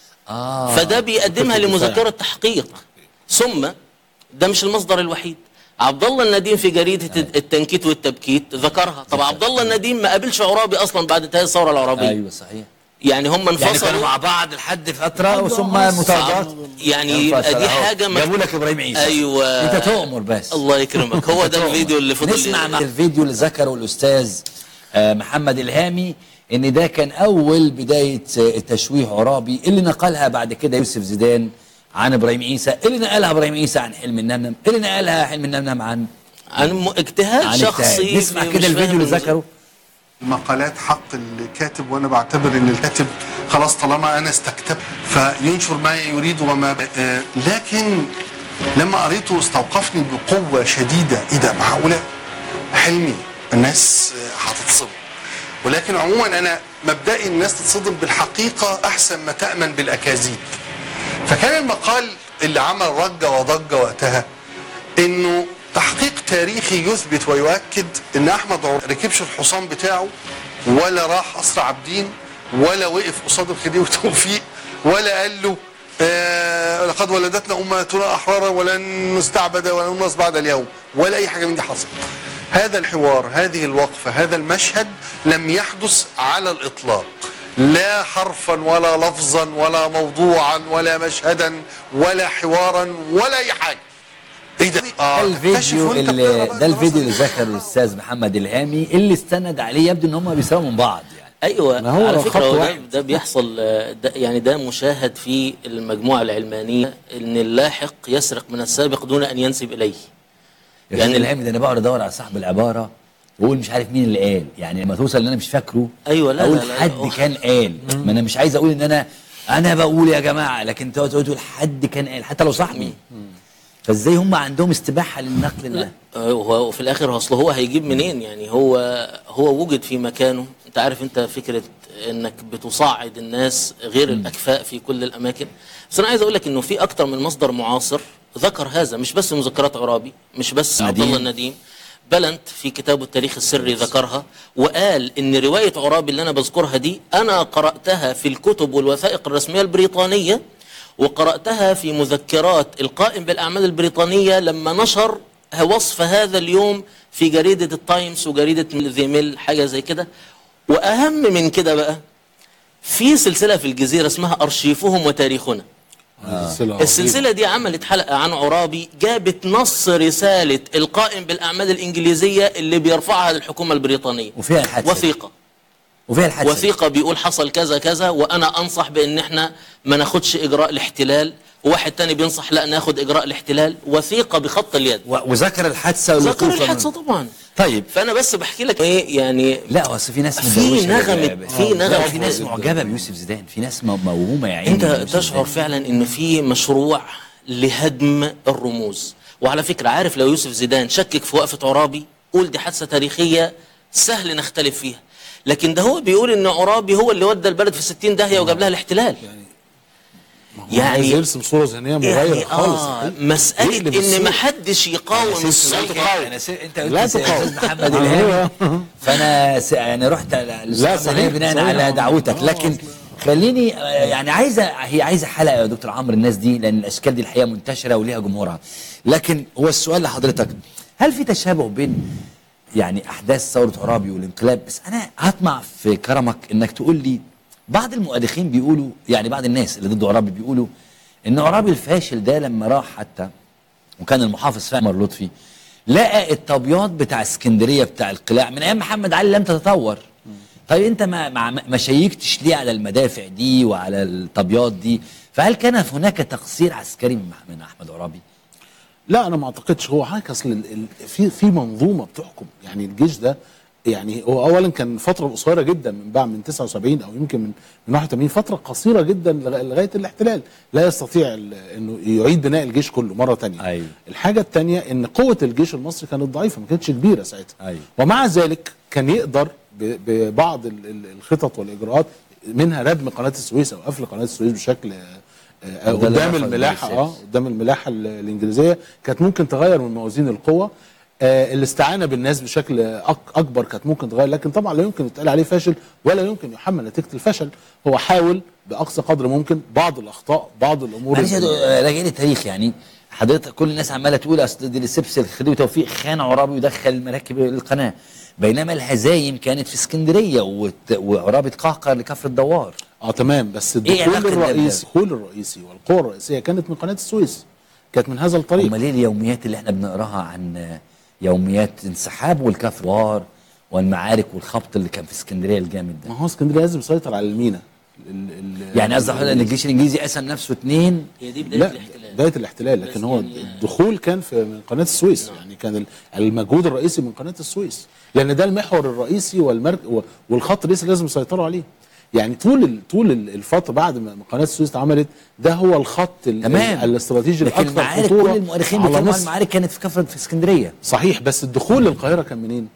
اه فده بيقدمها لمذكرة تحقيق ثم ده مش المصدر الوحيد عبد الله النديم في جريدة التنكيت والتبكيت ذكرها طب عبد الله النديم ما قابلش عرابي أصلا بعد انتهاء الثورة العربية ايوه صحيح يعني هم يعني كانوا انفصلوا مع بعض لحد فتره ثم مطاردات يعني يبقى دي حاجة ما- جابوا لك ابراهيم عيسى أيوة. انت تؤمر بس الله يكرمك هو ده الفيديو اللي فضل نسمع مع الفيديو اللي ذكره الاستاذ آه، محمد الهامي ان ده كان اول بدايه آه، تشويه عرابي اللي نقلها بعد كده يوسف زيدان عن ابراهيم عيسى اللي نقلها ابراهيم عيسى عن حلم النمنم اللي نقلها حلم النمنم عن عن م- اجتهاد عن شخصي اجتهاد. نسمع مش كده الفيديو فاهم اللي ذكره مقالات حق الكاتب وانا بعتبر ان الكاتب خلاص طالما انا استكتبت فينشر ما يريد وما آه، لكن لما قريته استوقفني بقوه شديده ايه ده معقوله حلمي الناس آه، هتتصدم ولكن عموما انا مبدئي الناس تتصدم بالحقيقه احسن ما تامن بالاكاذيب فكان المقال اللي عمل رجه وضجه وقتها انه تحقيق تاريخي يثبت ويؤكد ان احمد عمر ركبش الحصان بتاعه ولا راح قصر عابدين ولا وقف قصاد الخديوي توفيق ولا قال له آه لقد ولدتنا امهاتنا احرارا ولن نستعبد ولن نص بعد اليوم ولا اي حاجه من دي حصلت هذا الحوار هذه الوقفه هذا المشهد لم يحدث على الاطلاق لا حرفا ولا لفظا ولا موضوعا ولا مشهدا ولا حوارا ولا اي حاجه ايه ده؟ ده اه الفيديو اكتشف وانت اللي بتقرا بقى ده الفيديو اللي دراسة. ذكره الاستاذ محمد الهامي اللي استند عليه يبدو ان هم بيساووا من بعض يعني ايوه ما هو على خط فكره هو ده, واحد. ده بيحصل آه، ده يعني ده مشاهد في المجموعه العلمانيه ان اللاحق يسرق من السابق دون ان ينسب اليه يعني يعني- الهامي ده انا بقعد ادور على صاحب العباره واقول مش عارف مين اللي قال يعني لما توصل ان انا مش فاكره أيوة، لا، اقول لا، لا، حد لا. كان قال ما انا مش عايز اقول ان انا انا بقول يا جماعه لكن تقعد تقول تقول حد كان قال حتى لو صاحبي فازاي هم عندهم استباحه للنقل ده آه، وهو وفي الاخر اصل هو هيجيب منين يعني هو هو وجد في مكانه انت عارف انت فكره انك بتصعد الناس غير الاكفاء في كل الاماكن بس انا عايز اقول لك انه في اكتر من مصدر معاصر ذكر هذا مش بس مذكرات عرابي مش بس عبد نديم. الله النديم بلنت في كتابه التاريخ السري ذكرها وقال ان روايه عرابي اللي انا بذكرها دي انا قراتها في الكتب والوثائق الرسميه البريطانيه وقراتها في مذكرات القائم بالاعمال البريطانيه لما نشر وصف هذا اليوم في جريده التايمز وجريده ذا ميل حاجه زي كده واهم من كده بقى في سلسله في الجزيره اسمها ارشيفهم وتاريخنا السلسله السلسلة دي عملت حلقة عن عرابي جابت نص رسالة القائم بالأعمال الإنجليزية اللي بيرفعها للحكومة البريطانية وفيها الحادثه وثيقة وفيها الحادثه وثيقة بيقول حصل كذا كذا وأنا أنصح بأن احنا ما ناخدش إجراء الاحتلال وواحد تاني بينصح لا ناخد إجراء الاحتلال وثيقة بخط اليد و- وذكر الحادثه ذكر والوقوف الحادثة طبعا طيب فأنا بس بحكي لك إيه يعني لا اصل في ناس في مدوشة نغمة- ب- في لا، نغمة في ناس معجبه بيوسف زيدان في ناس م- موهومه يا عيني انت بيوسف تشعر زيدان. فعلا ان في مشروع لهدم الرموز وعلى فكره عارف لو يوسف زيدان شكك في وقفه عرابي قول دي حادثه تاريخيه سهل نختلف فيها لكن ده هو بيقول ان عرابي هو اللي ودى البلد في 60 داهيه وجاب لها الاحتلال يعني يعني يرسم صوره ذهنيه مغايره يعني خالص اه مساله يقلب ان الصورة. ما حدش يقاوم السلطه انا س... انت قلت لا س- تقاوم. استاذ محمد آه. الهامي فانا س... يعني رحت لا صحيح، بناء صحيح. على دعوتك آه، لكن خليني آه، يعني عايزه هي عايزه حلقه يا دكتور عمرو الناس دي لان الاشكال دي الحقيقه منتشره وليها جمهورها لكن هو السؤال لحضرتك هل في تشابه بين يعني احداث ثوره عرابي والانقلاب بس انا هطمع في كرمك انك تقول لي بعض المؤرخين بيقولوا يعني بعض الناس اللي ضد عرابي بيقولوا ان عرابي الفاشل ده لما راح حتى وكان المحافظ فيها عمر لطفي لقى الطبيات بتاع اسكندريه بتاع القلاع من ايام محمد علي لم تتطور طيب انت ما ما, ما شيكتش ليه على المدافع دي وعلى الطبيات دي فهل كان هناك تقصير عسكري من من احمد عرابي لا انا ما اعتقدش هو حضرتك اصل ال- ال- في في منظومه بتحكم يعني الجيش ده يعني هو اولا كان فتره قصيره جدا من بعد من 79 او يمكن من من 81 فتره قصيره جدا لغ- لغايه الاحتلال لا يستطيع ال- انه يعيد بناء الجيش كله مره ثانيه أيوة. الحاجه الثانيه ان قوه الجيش المصري كانت ضعيفه ما كانتش كبيره ساعتها أيوة. ومع ذلك كان يقدر ب- ببعض ال- ال- الخطط والاجراءات منها ردم قناه السويس او قفل قناه السويس بشكل آه، آه، وده اللي قدام حصل الملاحه بالفعل. اه قدام الملاحه ال- الانجليزيه كانت ممكن تغير من موازين القوه آه الاستعانه بالناس بشكل أك اكبر كانت ممكن تغير لكن طبعا لا يمكن يتقال عليه فاشل ولا يمكن يحمل نتيجه الفشل هو حاول باقصى قدر ممكن بعض الاخطاء بعض الامور معلش يا اللي- دو- آه، راجعين التاريخ يعني حضرتك كل الناس عماله تقول اصل دي السبس الخديوي توفيق خان عرابي ودخل المراكب القناه بينما الهزايم كانت في اسكندريه وت- وعرابي اتقهقر لكفر الدوار اه تمام بس إيه الدخول علاقة ده بده؟ الرئيسي الدخول الرئيسي والقوه الرئيسيه كانت من قناه السويس كانت من هذا الطريق امال ليه اليوميات اللي احنا بنقراها عن آه، يوميات انسحاب والكفر الدوار والمعارك والخبط اللي كان في اسكندريه الجامد ده ما هو اسكندريه لازم يسيطر على المينا ال ال يعني قصدي حضرتك ان الجيش الانجليزي قسم نفسه اتنين هي دي بدايه لا الاحتلال بدايه الاحتلال لكن بس هو يعني- الدخول كان في من قناه السويس يعني كان ال- المجهود الرئيسي من قناه السويس لان ده المحور الرئيسي والمرك و- والخط الرئيسي اللي لازم يسيطروا عليه يعني طول ال- طول ال- الفتره بعد ما قناه السويس اتعملت ده هو الخط ال- تمام ال- الاستراتيجي لكن الاكثر المعارك خطوره كل المؤرخين على بيتكلموا عن مصر المعارك كانت في كفر في اسكندريه صحيح بس الدخول للقاهره كان منين؟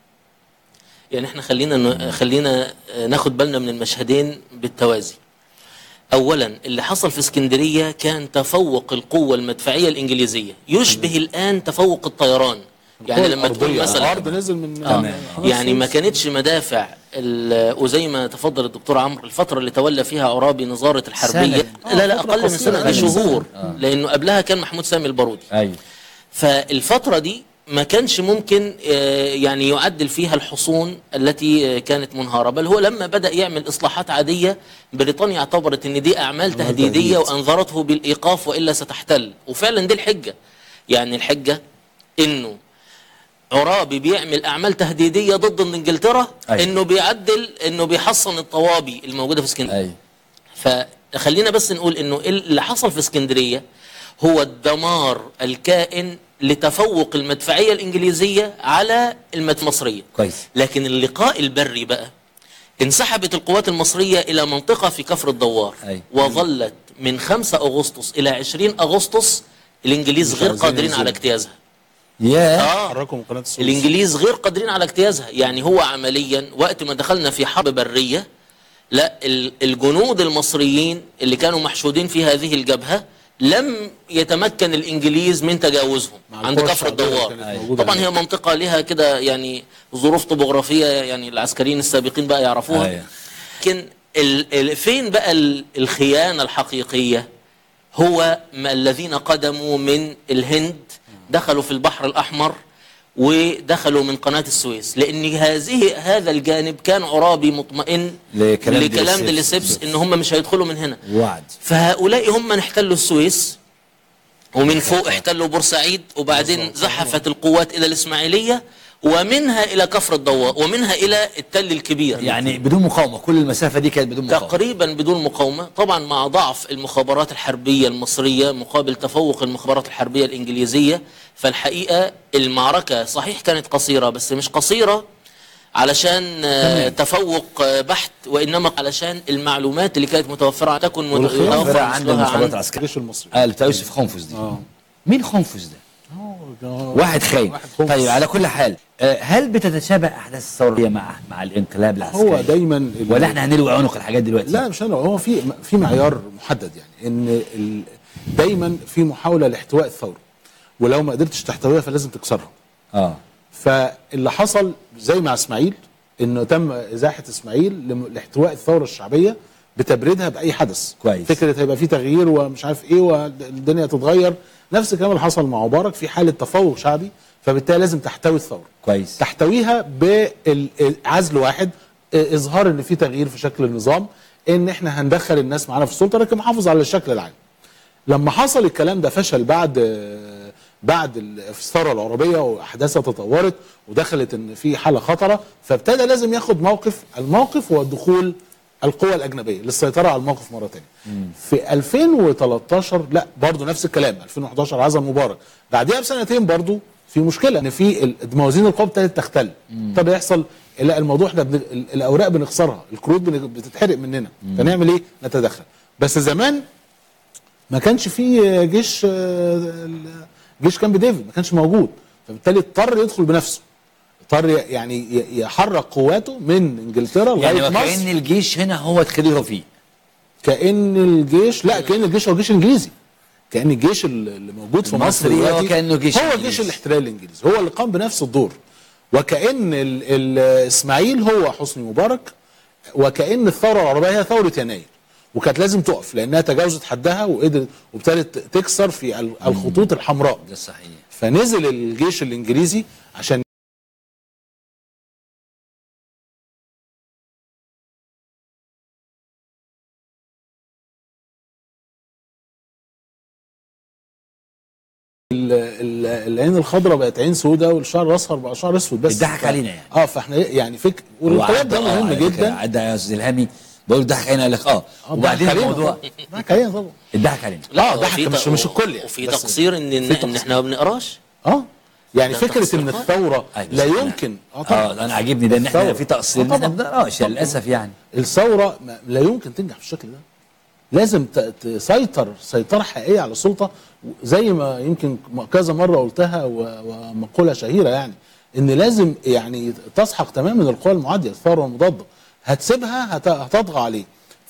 يعني احنا خلينا ن- خلينا آه، ناخد بالنا من المشهدين بالتوازي اولا اللي حصل في اسكندريه كان تفوق القوه المدفعيه الانجليزيه يشبه الان تفوق الطيران يعني لما تقول الأرضية. مثلا الارض نزل من آه. من قناة يعني ما السويس. كانتش مدافع ال- وزي ما تفضل الدكتور عمرو الفتره اللي تولى فيها عرابي نظاره الحربيه سنة. لا لا فترة اقل من قصيرة سنه دي جداً. شهور لانه قبلها كان محمود سامي البارودي ايوه فالفترة دي ما كانش ممكن آه، يعني يعدل فيها الحصون التي آه، كانت منهارة بل هو لما بدأ يعمل إصلاحات عادية بريطانيا اعتبرت أن دي أعمال تهديدية تهديد. وأنذرته بالإيقاف وإلا ستحتل وفعلا دي الحجة يعني الحجة أنه عرابي بيعمل أعمال تهديدية ضد إنجلترا أيوة. أنه بيعدل أنه بيحصن الطوابي الموجودة في اسكندرية ايوه فخلينا بس نقول انه اللي حصل في اسكندريه هو الدمار الكائن لتفوق المدفعيه الانجليزيه على المد- المصريه كويس لكن اللقاء البري بقى انسحبت القوات المصريه الى منطقه في كفر الدوار أي. وظلت من 5 اغسطس الى 20 اغسطس الانجليز مش غير عايزين قادرين ينزلوا. على اجتيازها ياه اه حركوا من قناه السويس الانجليز غير قادرين على اجتيازها يعني هو عمليا وقت ما دخلنا في حرب بريه لا ال- الجنود المصريين اللي كانوا محشودين في هذه الجبهه لم يتمكن الانجليز من تجاوزهم مع عند القوى كفر الشعبية اللي الدوار كانت موجودة طبعا هي هناك. منطقه لها كده يعني ظروف طبوغرافيه يعني العسكريين السابقين بقى يعرفوها أيوة. لكن ال ال فين بقى ال الخيانه الحقيقيه هو ما الذين قدموا من الهند دخلوا في البحر الأحمر ودخلوا من قناة السويس لأن هذه هذا الجانب كان عرابي مطمئن لكلام دي لكلام لسيبس. ديليسيبس إن هم مش هيدخلوا من هنا وعد فهؤلاء هم من احتلوا السويس ومن فوق احتلوا بورسعيد وبعدين زحفت القوات إلى الإسماعيلية ومنها إلى كفر الضواء ومنها إلى التل الكبير يعني بدون مقاومه كل المسافه دي كانت بدون مقاومه تقريبا بدون مقاومة طبعا مع ضعف المخابرات الحربية المصرية مقابل تفوق المخابرات الحربية الإنجليزية فالحقيقة المعركة صحيح كانت قصيرة بس مش قصيرة علشان آه، تفوق آه، بحت وإنما علشان المعلومات اللي كانت متوفرة تكن والخيانة متوفرة فرق عند مثلها المخابرات عند العسكريه الجيش المصري اه بتاع يوسف خنفس دي اه مين خنفس ده؟ آه. واحد خاين واحد خنفس. طيب على كل حال آه، هل بتتشابه احداث الثوره مع مع الانقلاب العسكري هو دايما ال- ولا احنا هنلوي عنق الحاجات دلوقتي لا مش انا هو في في معيار محدد يعني ان ال- دايما في محاوله لاحتواء الثوره ولو ما قدرتش تحتويها فلازم تكسرها اه فاللي حصل زي مع اسماعيل انه تم ازاحه اسماعيل لم- لاحتواء الثوره الشعبيه بتبريدها باي حدث كويس. فكره هيبقى في تغيير ومش عارف ايه والدنيا تتغير نفس الكلام اللي حصل مع مبارك في حاله تفوق شعبي فبالتالي لازم تحتوي الثوره كويس تحتويها بعزل واحد اه، اظهار ان في تغيير في شكل النظام ان احنا هندخل الناس معانا في السلطه لكن محافظ على الشكل العام لما حصل الكلام ده فشل بعد اه، بعد ال- في الثوره العربيه واحداثها تطورت ودخلت ان في حاله خطره فابتدى لازم ياخد موقف الموقف هو دخول القوى الاجنبيه للسيطره على الموقف مره ثانيه في 2013 لا برضه نفس الكلام 2011 عزل مبارك بعديها بسنتين برضه في مشكله ان في ال- موازين القوى ابتدت تختل ابتدى يحصل لا الموضوع احنا بن... ال- الاوراق بنخسرها الكروت بن... بتتحرق مننا فنعمل ايه نتدخل بس زمان ما كانش فيه جيش آه، جيش كامب ديفيد ما كانش موجود فبالتالي اضطر يدخل بنفسه اضطر يعني ي- يحرك قواته من انجلترا يعني لغايه مصر وكأن الجيش هنا هو تخليه فيه كان الجيش لا كان الجيش هو جيش انجليزي كان الجيش اللي موجود في مصر المصري هو دلوقتي كأنه جيش هو إنجليزي. جيش الاحتلال الانجليزي هو اللي قام بنفس الدور وكان ال- ال- اسماعيل هو حسني مبارك وكان الثوره العربيه هي ثوره يناير وكانت لازم تقف لانها تجاوزت حدها وقدرت وابتدت تكسر في ال- الخطوط الحمراء ده صحيح فنزل الجيش الانجليزي عشان ال- ال- العين الخضراء بقت عين سوداء والشعر الاصفر بقى شعر اسود بس اتضحك ف- علينا يعني. اه فاحنا يعني فك هو والانقلاب ده عدى- آه، مهم على فكرة جدا عدى يا استاذ الهامي بقول ضحك علينا قال لك اه آه، وبعدين ضحك علينا الموضوع طبعا. ضحك علينا طبعا اتضحك علينا لا، هو ضحك في مش- ت- مش الكل يعني، وفي بس تقصير ان ان, إن احنا ما بنقراش اه يعني ده فكره تقصير ان خالص. الثوره أيوة، لا بس إحنا- يمكن اه انا عاجبني ده ان احنا الثورة. في تقصير آه، ان احنا طبعاً. ما بنقراش طبعاً. للاسف يعني الثوره ما- لا يمكن تنجح بالشكل ده لازم ت- تسيطر سيطره حقيقيه على السلطه زي ما يمكن م- كذا مره قلتها و- ومقوله شهيره يعني ان لازم يعني تسحق تماما القوى المعاديه الثوره المضاده هتسيبها هت- هتطغى عليه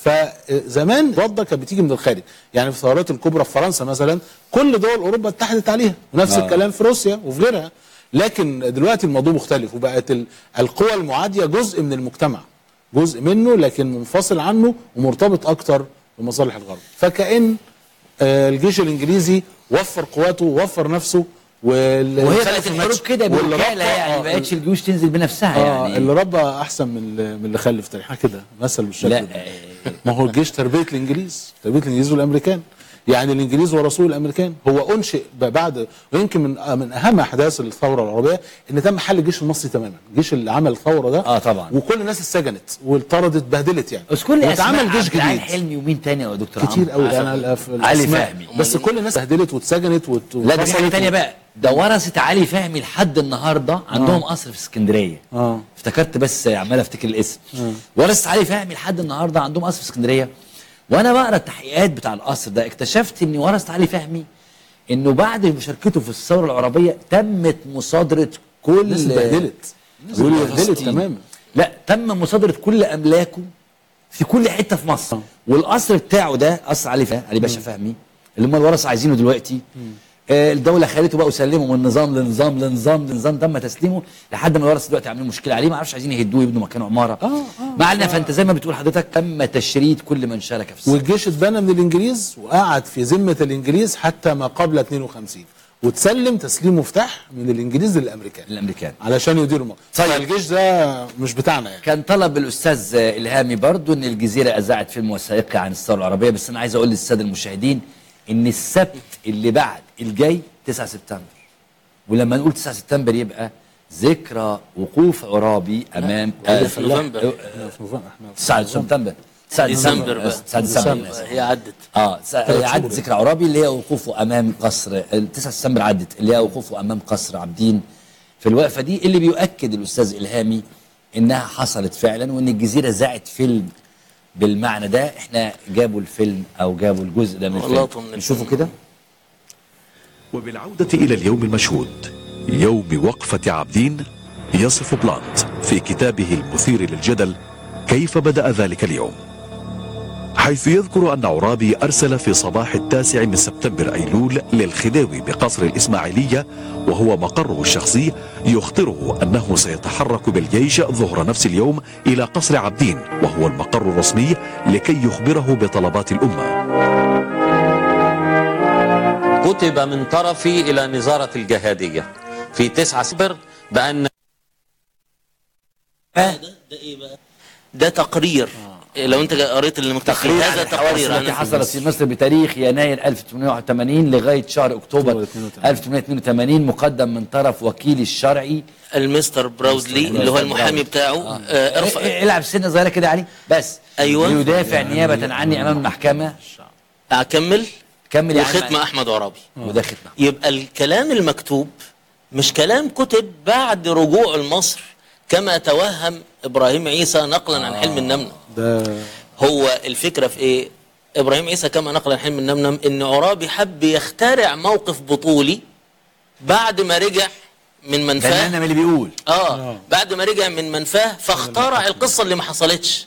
فزمان ضده كانت بتيجي من الخارج يعني في الثورات الكبرى في فرنسا مثلا كل دول اوروبا اتحدت عليها ونفس آه. آه. الكلام في روسيا وفي غيرها لكن دلوقتي الموضوع مختلف وبقت ال- القوى المعاديه جزء من المجتمع جزء منه لكن منفصل عنه ومرتبط اكتر بمصالح الغرب فكأن آه، الجيش الانجليزي وفر قواته ووفر نفسه وال- وهي خلف بقت الماتش. الحروب كده واللي بالوكاله ربى- يعني آه، ما بقتش الجيوش تنزل بنفسها اه يعني اللي ربى احسن من اللي- من اللي خلف تاريخ كده مثل بالشكل لا ده ما هو الجيش تربيه الانجليز تربيه الانجليز والامريكان يعني الانجليز ورسول الامريكان هو انشئ ب- بعد ويمكن من آه، من اهم احداث الثوره العربيه ان تم حل الجيش المصري تماما الجيش اللي عمل الثوره ده آه، طبعا. وكل الناس اتسجنت واتطردت اتبهدلت يعني اذكر لي واتعمل اسماء جيش عبد العال جديد حلمي ومين تاني يا دكتور كتير عمرو؟ قوي انا ال- في علي الأسماء. فهمي بس كل الناس اتبهدلت واتسجنت وت- لا دي حاجه واتفصلت تانية بقى ده ورثه علي فهمي لحد النهارده عندهم قصر في اسكندريه اه افتكرت بس عمال افتكر الاسم ورثه علي فهمي لحد النهارده عندهم قصر في اسكندريه وانا بقرا التحقيقات بتاع القصر ده اكتشفت ان ورثه علي فهمي انه بعد مشاركته في الثوره العربيه تمت مصادره كل الناس اتبهدلت الناس كل اتبهدلت فلسطين. تماما لا تم مصادره كل املاكه في كل حته في مصر والقصر بتاعه ده قصر علي فهمي علي باشا فهمي اللي هم الورثه عايزينه دلوقتي آه، الدوله خلته بقى وسلموا من نظام لنظام لنظام لنظام تم تسليمه لحد ما الورثه دلوقتي عاملين مشكله عليه ما اعرفش عايزين يهدوه يبنوا مكانه عماره آه، ما علينا فانت زي ما بتقول حضرتك تم تشريد كل من شارك في الثوره والجيش اتبنى من الانجليز وقعد في ذمه الانجليز حتى ما قبل 52 وتسلم تسليم مفتاح من الانجليز للامريكان الامريكان علشان يديروا الموقف طيب. فالجيش ده مش بتاعنا يعني كان طلب الاستاذ الهامي برضو ان الجزيره اذاعت فيلم وثائقي عن الثوره العربيه بس انا عايز اقول للساده المشاهدين ان السبت اللي بعد الجاي 9 سبتمبر ولما نقول 9 سبتمبر يبقى ذكرى وقوف عرابي امام ده في نوفمبر. في نوفمبر احنا 9 سبتمبر 9 ديسمبر بقى 9 ديسمبر أنا آسف. هي عدت اه س- عدت ذكرى عرابي اللي هي وقوفه امام قصر ال 9 سبتمبر عدت اللي هي وقوفه امام قصر عابدين في الوقفه دي اللي بيؤكد الاستاذ الهامي انها حصلت فعلا وان الجزيره ذاعت فيلم بالمعنى ده احنا جابوا الفيلم او جابوا الجزء ده من والله الفيلم طمني. نشوفه كده وبالعودة إلى اليوم المشهود يوم وقفة عابدين يصف بلانت في كتابه المثير للجدل كيف بدأ ذلك اليوم حيث يذكر أن عرابي أرسل في صباح التاسع من سبتمبر أيلول للخديوي بقصر الإسماعيلية وهو مقره الشخصي يخطره أنه سيتحرك بالجيش ظهر نفس اليوم إلى قصر عابدين وهو المقر الرسمي لكي يخبره بطلبات الأمة كتب من طرفي إلى نظارة الجهادية في 9 سبر بأن ده تقرير لو انت قريت اللي مكتوب فيه تقرير عن هذا الحوادث تقرير عن التي حصلت في مصر بتاريخ يناير 1881 لغايه شهر اكتوبر 1882 مقدم من طرف وكيل الشرعي المستر براودلي اللي هو المحامي بتاعه آه، ارفع إيه- العب سنه صغيره كده يا علي بس أيوة. يدافع نيابه عني امام المحكمه اكمل كمل يا عم. وختم احمد عرابي وده ختمه يبقى الكلام المكتوب مش كلام كتب بعد رجوع لمصر كما توهم ابراهيم عيسى نقلا عن حلم النمنم ده هو الفكره في ايه ابراهيم عيسى كما نقل عن حلم النمنم ان عرابي حب يخترع موقف بطولي بعد ما رجع من ده منفاه النمنم اللي بيقول اه بعد ما رجع من منفاه فاخترع القصه اللي ما حصلتش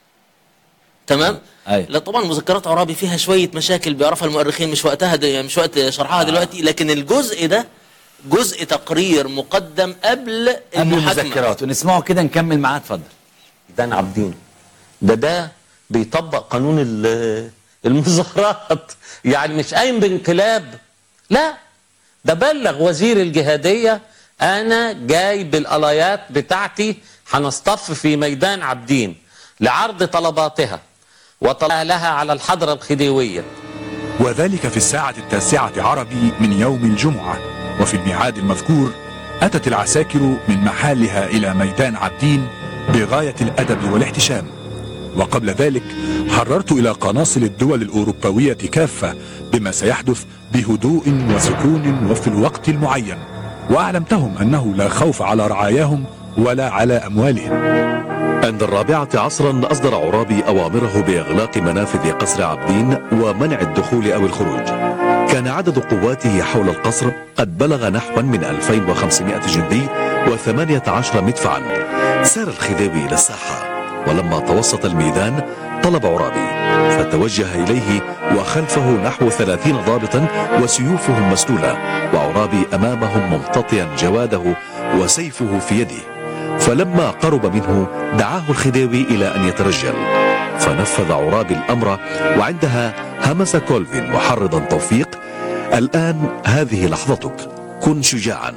تمام أيوة. لا طبعا مذكرات عرابي فيها شويه مشاكل بيعرفها المؤرخين مش وقتها دي مش وقت شرحها دلوقتي لكن الجزء ده جزء تقرير مقدم قبل قبل المحاكمه المذكرات ونسمعه كده نكمل معاه اتفضل دان عابدين ده ده بيطبق قانون ال- المظاهرات يعني مش قايم بانقلاب لا ده بلغ وزير الجهادية أنا جاي بالآلايات بتاعتي هنصطف في ميدان عابدين لعرض طلباتها وطلع لها على الحضرة الخديوية وذلك في الساعة التاسعة عربي من يوم الجمعة وفي الميعاد المذكور أتت العساكر من محالها إلى ميدان عابدين بغاية الأدب والاحتشام وقبل ذلك حررت إلى قناصل الدول الأوروبوية كافة بما سيحدث بهدوء وسكون وفي الوقت المعين وأعلمتهم أنه لا خوف على رعاياهم ولا على أموالهم عند الرابعة عصرا أصدر عرابي أوامره بإغلاق منافذ قصر عابدين ومنع الدخول أو الخروج كان عدد قواته حول القصر قد بلغ نحوا من 2500 جندي و18 مدفعا سار الخديوي إلى الساحة ولما توسط الميدان طلب عرابي فتوجه إليه وخلفه نحو ثلاثين ضابطا وسيوفهم مسلولة وعرابي أمامهم ممتطيا جواده وسيفه في يده فلما قرب منه دعاه الخديوي إلى أن يترجل فنفذ عرابي الأمر وعندها همس كولفين محرضا توفيق الآن هذه لحظتك كن شجاعا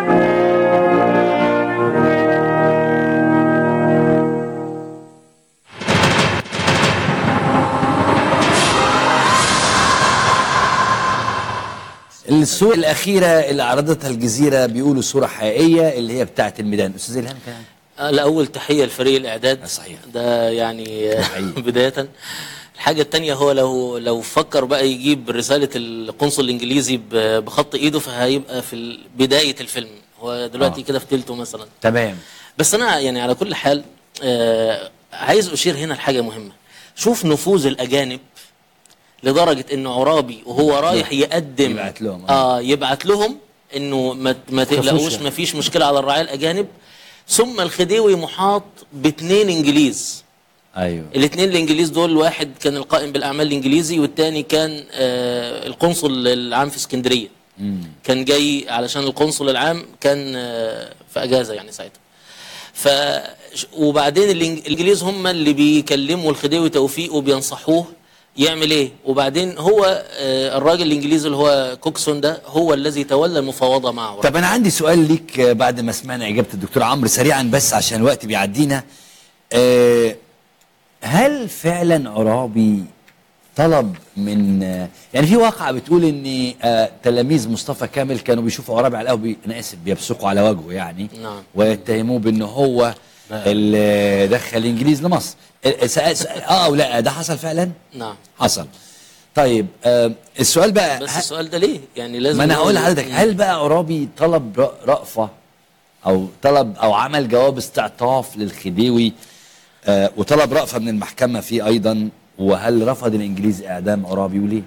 الصورة الأخيرة اللي عرضتها الجزيرة بيقولوا صورة حقيقية اللي هي بتاعة الميدان أستاذ إلهام كان آه، الأول تحية لفريق الإعداد صحيح. ده يعني آه، حقيقي. بداية الحاجة التانية هو لو لو فكر بقى يجيب رسالة القنصل الإنجليزي ب- بخط إيده فهيبقى في ال- بداية الفيلم هو دلوقتي آه. كده في تلته مثلا تمام بس أنا يعني على كل حال آه عايز أشير هنا لحاجة مهمة شوف نفوذ الأجانب لدرجة إنه عرابي وهو رايح يقدم يبعت لهم، آه. آه يبعت لهم إنه ما, ما تقلقوش يعني. ما فيش مشكلة على الرعاية الأجانب ثم الخديوي محاط باتنين إنجليز ايوه الاثنين الانجليز دول واحد كان القائم بالاعمال الانجليزي والتاني كان آه القنصل العام في اسكندريه كان جاي علشان القنصل العام كان آه في اجازه يعني ساعتها ف وبعدين الإنج- الانجليز هم اللي بيكلموا الخديوي توفيق وبينصحوه يعمل ايه وبعدين هو آه الراجل الانجليزي اللي هو كوكسون ده هو الذي تولى المفاوضه معه طب انا عندي سؤال ليك آه، بعد ما سمعنا اجابه الدكتور عمرو سريعا بس عشان الوقت بيعدينا آه، هل فعلا عرابي طلب من آه، يعني في واقعه بتقول ان آه، تلاميذ مصطفى كامل كانوا بيشوفوا عرابي على القهوه بي- انا اسف بيبصقوا على وجهه يعني نعم. ويتهموه بان هو اللي دخل الانجليز لمصر آه، سأل- سأل- اه او لا ده حصل فعلا نعم حصل طيب آه السؤال بقى بس ه- السؤال ده ليه يعني لازم ما انا هقول نقول- لحضرتك مم. هل بقى عرابي طلب ر- رأفة او طلب او عمل جواب استعطاف للخديوي آه وطلب رأفة من المحكمة فيه ايضا وهل رفض الانجليز اعدام عرابي وليه؟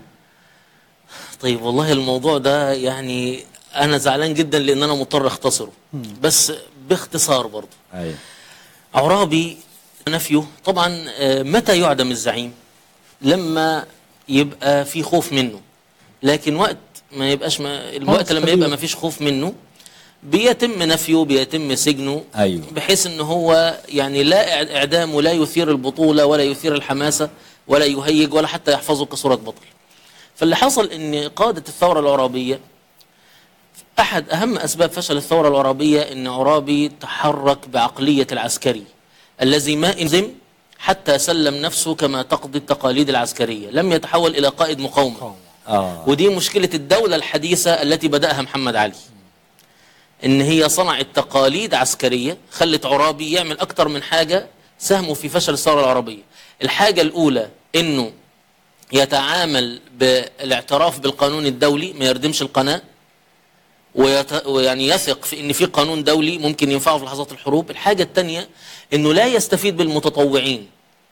طيب والله الموضوع ده يعني انا زعلان جدا لان انا مضطر اختصره بس باختصار برضه ايوه عرابي نفيه طبعا آه، متى يعدم الزعيم لما يبقى في خوف منه لكن وقت ما يبقاش ما الوقت لما يبقى ما فيش خوف منه بيتم نفيه بيتم سجنه أيوه. بحيث ان هو يعني لا إع- اعدامه لا يثير البطوله ولا يثير الحماسه ولا يهيج ولا حتى يحفظه كصوره بطل فاللي حصل ان قاده الثوره العرابيه احد اهم اسباب فشل الثوره العرابيه ان عرابي تحرك بعقليه العسكري الذي ما انزم حتى سلم نفسه كما تقضي التقاليد العسكريه لم يتحول الى قائد مقاومه اه ودي مشكله الدوله الحديثه التي بداها محمد علي ان هي صنعت تقاليد عسكريه خلت عرابي يعمل اكتر من حاجه ساهموا في فشل الثوره العربيه الحاجه الاولى انه يتعامل بالاعتراف بالقانون الدولي ما يردمش القناه ويت... ويعني يثق في ان في قانون دولي ممكن ينفعه في لحظات الحروب الحاجه الثانيه انه لا يستفيد بالمتطوعين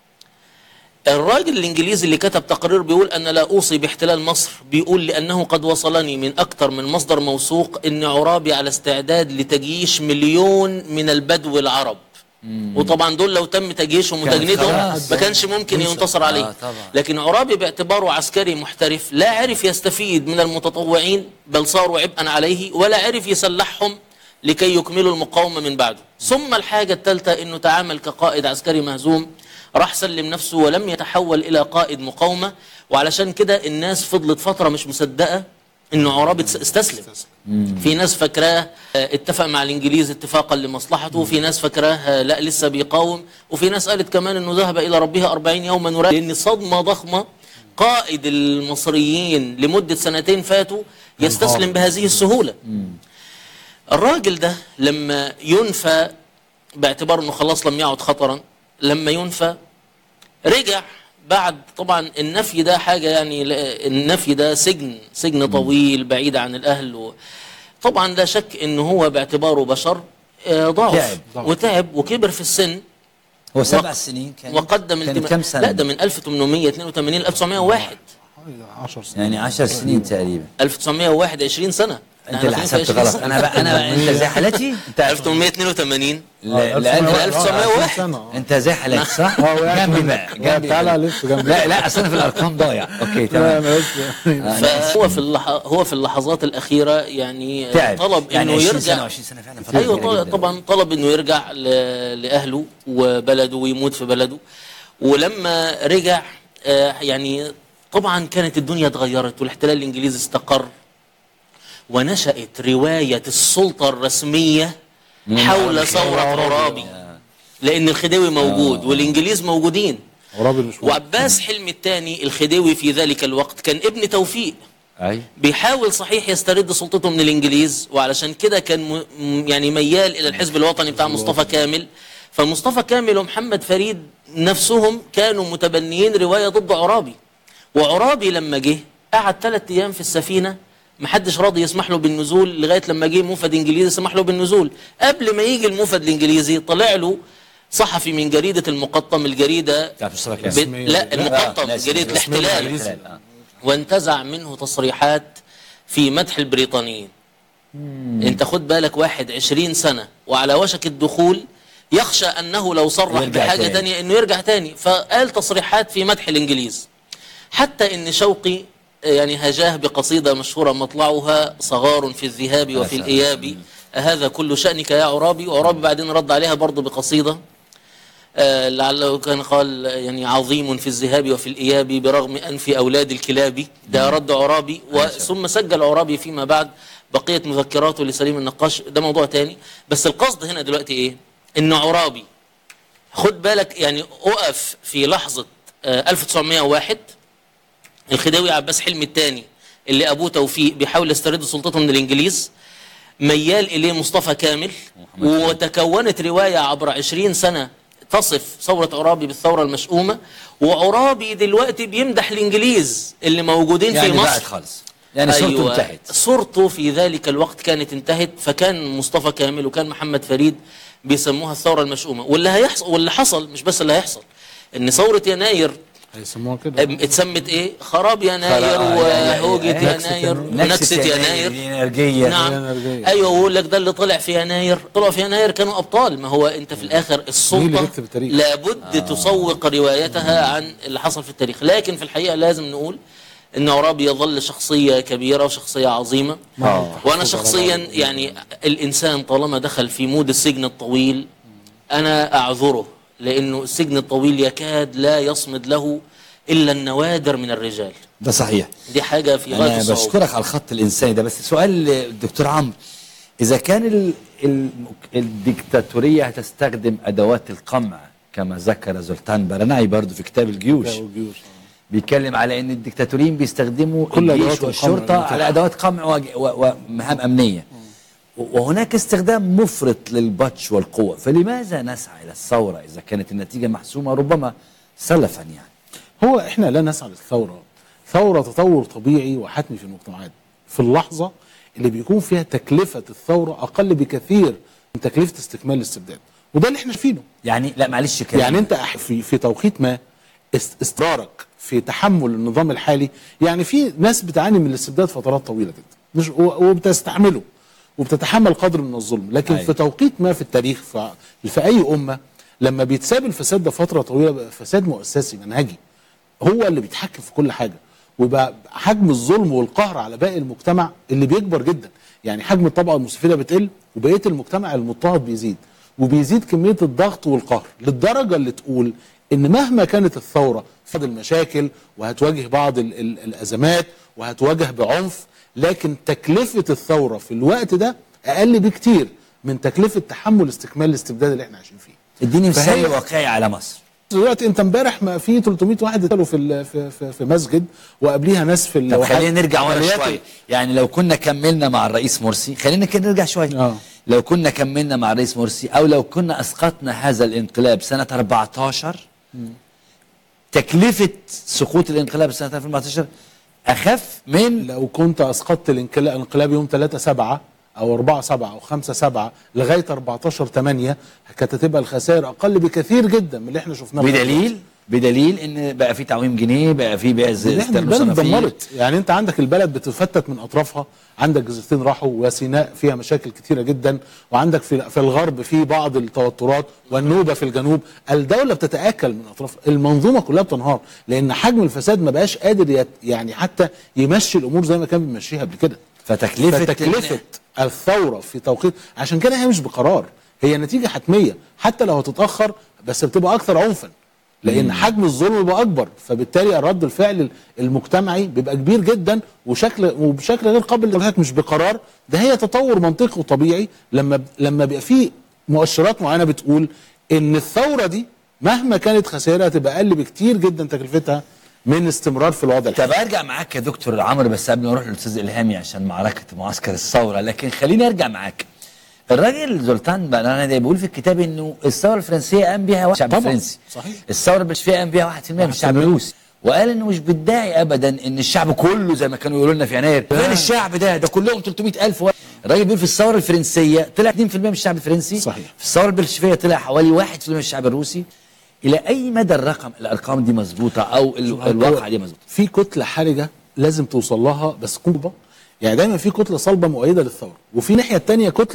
الراجل الانجليزي اللي كتب تقرير بيقول انا لا اوصي باحتلال مصر بيقول لانه قد وصلني من اكثر من مصدر موثوق ان عرابي على استعداد لتجيش مليون من البدو العرب وطبعا دول لو تم تجيشهم كان وتجنيدهم خلاص. ما كانش ممكن ينتصر عليه آه، طبعا. لكن عرابي باعتباره عسكري محترف لا عرف يستفيد من المتطوعين بل صاروا عبئا عليه ولا عرف يسلحهم لكي يكملوا المقاومة من بعده ثم الحاجة الثالثة أنه تعامل كقائد عسكري مهزوم راح سلم نفسه ولم يتحول إلى قائد مقاومة وعلشان كده الناس فضلت فترة مش مصدقة انه عرابي تس- استسلم في ناس فاكراه آه، اتفق مع الانجليز اتفاقا لمصلحته وفي ناس فاكراه آه، لا لسه بيقاوم وفي ناس قالت كمان انه ذهب الى ربها 40 يوما ورا لان صدمه ضخمه قائد المصريين لمده سنتين فاتوا يستسلم بهذه السهوله الراجل ده لما ينفى باعتبار انه خلاص لم يعد خطرا لما ينفى رجع بعد طبعا النفي ده حاجه يعني لا- النفي ده سجن سجن طويل بعيد عن الاهل و طبعا لا شك انه هو باعتباره بشر آه، ضعف تعب. وتعب وكبر في السن هو سبع وق- سنين كان وقدم كانت التماس كام سنة؟ لا ده من 1882 ل 1901 10 سنين يعني 10 سنين تقريبا 1901 20 سنه انت إحنا اللي داخلين في حسبت 20 غلط سنة. انا بقى انا بقى انت زي حالتي انت 1882 ل- لان 1901. سنة انت زي حالتي صح؟ اه وقعت جنبي من- بقى لا، جنبي تعالى لف جنبي لا لا اصل انا في الارقام ضايع اوكي لا تمام انا بس فهو في اللح... هو في اللحظات الاخيره يعني تعب طلب يعني انه 20 سنه يرجع 20 سنه فعلا فترة ايوه كبيرة طل- جداً. طبعا طلب انه يرجع ل... لاهله وبلده ويموت في بلده ولما رجع آه، يعني طبعا كانت الدنيا اتغيرت والاحتلال الانجليزي استقر ونشأت روايه السلطه الرسميه حول ثوره عرابي لان الخديوي موجود والانجليز موجودين عرابي مش موجود. وعباس حلمي الثاني الخديوي في ذلك الوقت كان ابن توفيق اي بيحاول صحيح يسترد سلطته من الانجليز وعلشان كده كان م... م- يعني ميال الى الحزب الوطني بتاع مصطفى كامل فمصطفى كامل ومحمد فريد نفسهم كانوا متبنيين روايه ضد عرابي وعرابي لما جه قعد ثلاث ايام في السفينه محدش راضي يسمح له بالنزول لغايه لما جه موفد انجليزي سمح له بالنزول قبل ما يجي الموفد الانجليزي طلع له صحفي من جريده المقطم الجريده بتاعت مصطفى ب... كامل لا المقطم ناس- جريده ناس- الاحتلال آه. وانتزع منه تصريحات في مدح البريطانيين انت خد بالك واحد عشرين سنة وعلى وشك الدخول يخشى انه لو صرح يرجع بحاجه تاني. تانية انه يرجع تاني فقال تصريحات في مدح الانجليز حتى ان شوقي يعني هجاه بقصيده مشهوره مطلعها صغار في الذهاب وفي سلام. الاياب هذا كل شانك يا عرابي وعرابي بعدين رد عليها برضه بقصيده آه، لعله كان قال يعني عظيم في الذهاب وفي الإياب برغم أنف أولاد الكلاب ده رد عرابي وثم سجل عرابي فيما بعد بقية مذكراته لسليم النقاش ده موضوع تاني بس القصد هنا دلوقتي إيه إن عرابي خد بالك يعني أقف في لحظة آه، 1901 الخديوي عباس حلمي الثاني اللي أبوه توفيق بيحاول يسترد سلطته من الإنجليز ميال إليه مصطفى كامل وتكونت رواية عبر عشرين سنة تصف ثورة عرابي بالثورة المشؤومة وعرابي دلوقتي بيمدح الإنجليز اللي موجودين يعني في بعد مصر خالص يعني صورته أيوة انتهت صورته في ذلك الوقت كانت انتهت فكان مصطفى كامل وكان محمد فريد بيسموها الثورة المشؤومة واللي هيحصل واللي حصل مش بس اللي هيحصل ان ثورة يناير هيسموها كده ام- اتسمت ايه خراب يناير خراب- آه، وهوجة يعني- يناير نكسة ونكسة يناير الإنرجية نعم الإنرجية. ايوه ويقول لك ده اللي طلع في يناير طلعوا في يناير كانوا ابطال ما هو انت في الاخر مين اللي السلطه بيكتب التاريخ؟ لابد آه. تسوق روايتها عن اللي حصل في التاريخ لكن في الحقيقه لازم نقول ان عرابي يظل شخصيه كبيره وشخصيه عظيمه آه. وانا شخصيا يعني الانسان طالما دخل في مود السجن الطويل انا اعذره لانه السجن الطويل يكاد لا يصمد له الا النوادر من الرجال ده صحيح دي حاجه في غايه انا الصعوبه بشكرك على الخط الانساني ده بس سؤال الدكتور عمرو اذا كان ال ال الديكتاتوريه هتستخدم ادوات القمع كما ذكر زلطان برناي برضو في كتاب الجيوش والجيوش بيتكلم على ان الديكتاتوريين بيستخدموا كل الجيش أدوات القمع والشرطه المتاحة. على ادوات قمع وج- و- ومهام امنيه وهناك استخدام مفرط للبطش والقوه فلماذا نسعى الى الثوره اذا كانت النتيجه محسومه ربما سلفا يعني هو احنا لا نسعى للثوره ثوره تطور طبيعي وحتمي في المجتمعات في اللحظه اللي بيكون فيها تكلفه الثوره اقل بكثير من تكلفه استكمال الاستبداد وده اللي احنا شايفينه يعني لا معلش كلام يعني انت أح- في في توقيت ما است- استمرارك في تحمل النظام الحالي يعني في ناس بتعاني من الاستبداد فترات طويله جدا مش و- وبتستحمله وبتتحمل قدر من الظلم لكن أيوة. في توقيت ما في التاريخ في, في اي امه لما بيتساب الفساد ده فتره طويله بقى فساد مؤسسي منهجي هو اللي بيتحكم في كل حاجه ويبقى حجم الظلم والقهر على باقي المجتمع اللي بيكبر جدا يعني حجم الطبقه المستفيده بتقل وبقيه المجتمع المضطهد بيزيد وبيزيد كميه الضغط والقهر للدرجه اللي تقول ان مهما كانت الثوره بعض المشاكل وهتواجه بعض ال ال الازمات وهتواجه بعنف لكن تكلفه الثوره في الوقت ده اقل بكتير من تكلفه تحمل استكمال الاستبداد اللي احنا عايشين فيه اديني مثال فهي- واقعي على مصر دلوقتي انت امبارح ما في 300 واحد اتقتلوا في ال- في في, في مسجد وقبليها ناس في طب الواحات- خلينا نرجع ورا عمليات- شويه يعني لو كنا كملنا مع الرئيس مرسي خلينا كده نرجع شويه آه. لو كنا كملنا مع الرئيس مرسي او لو كنا اسقطنا هذا الانقلاب سنه 14 تكلفه سقوط الانقلاب سنه 2014 اخف من لو كنت اسقطت الانقلاب الانقلاب يوم 3 7 او 4 7 او 5 7 لغايه 14 8 كانت هتبقى الخسائر اقل بكثير جدا من اللي احنا شفناه بدليل بدليل ان بقى في تعويم جنيه بقى في بيع ز- إن احنا استرن البلد صنافير. اتدمرت يعني انت عندك البلد بتفتت من اطرافها عندك جزيرتين راحوا وسيناء فيها مشاكل كتيره جدا وعندك في في الغرب في بعض التوترات والنوبه في الجنوب الدوله بتتاكل من اطراف المنظومه كلها بتنهار لان حجم الفساد ما بقاش قادر يت يعني حتى يمشي الامور زي ما كان بيمشيها قبل كده فتكلفه فتكلفه الثوره في توقيت عشان كده هي مش بقرار هي نتيجه حتميه حتى لو هتتاخر بس بتبقى اكثر عنفا لان حجم الظلم بيبقى اكبر فبالتالي الرد الفعل المجتمعي بيبقى كبير جدا وشكل وبشكل غير قابل للحك مش بقرار ده هي تطور منطقي وطبيعي لما لما بيبقى في مؤشرات معينه بتقول ان الثوره دي مهما كانت خسائرها تبقى اقل بكتير جدا تكلفتها من استمرار في الوضع الحالي طب ارجع معاك يا دكتور عمرو بس قبل ما اروح للاستاذ الهامي عشان معركه معسكر الثوره لكن خليني ارجع معاك الراجل زولتان بنانا ده بيقول في الكتاب انه الثوره الفرنسيه قام بيها واحد الشعب طبعاً، الفرنسي صحيح. الثوره البلشفيه قام بيها 1% من الشعب الروسي وقال انه مش بيدعي ابدا ان الشعب كله زي ما كانوا يقولوا لنا في يناير فين الشعب ده ده كلهم 300000 واحد الراجل بيقول في الثوره الفرنسيه طلع 2% من الشعب الفرنسي صحيح. في الثوره البلشفيه طلع حوالي 1% من الشعب الروسي الى اي مدى الرقم الارقام دي مظبوطه او ال- الواقعه دي مظبوطه في كتله حرجه لازم توصل لها بس قوه يعني دايما في كتله صلبه مؤيده للثوره وفي ناحيه تانية كتله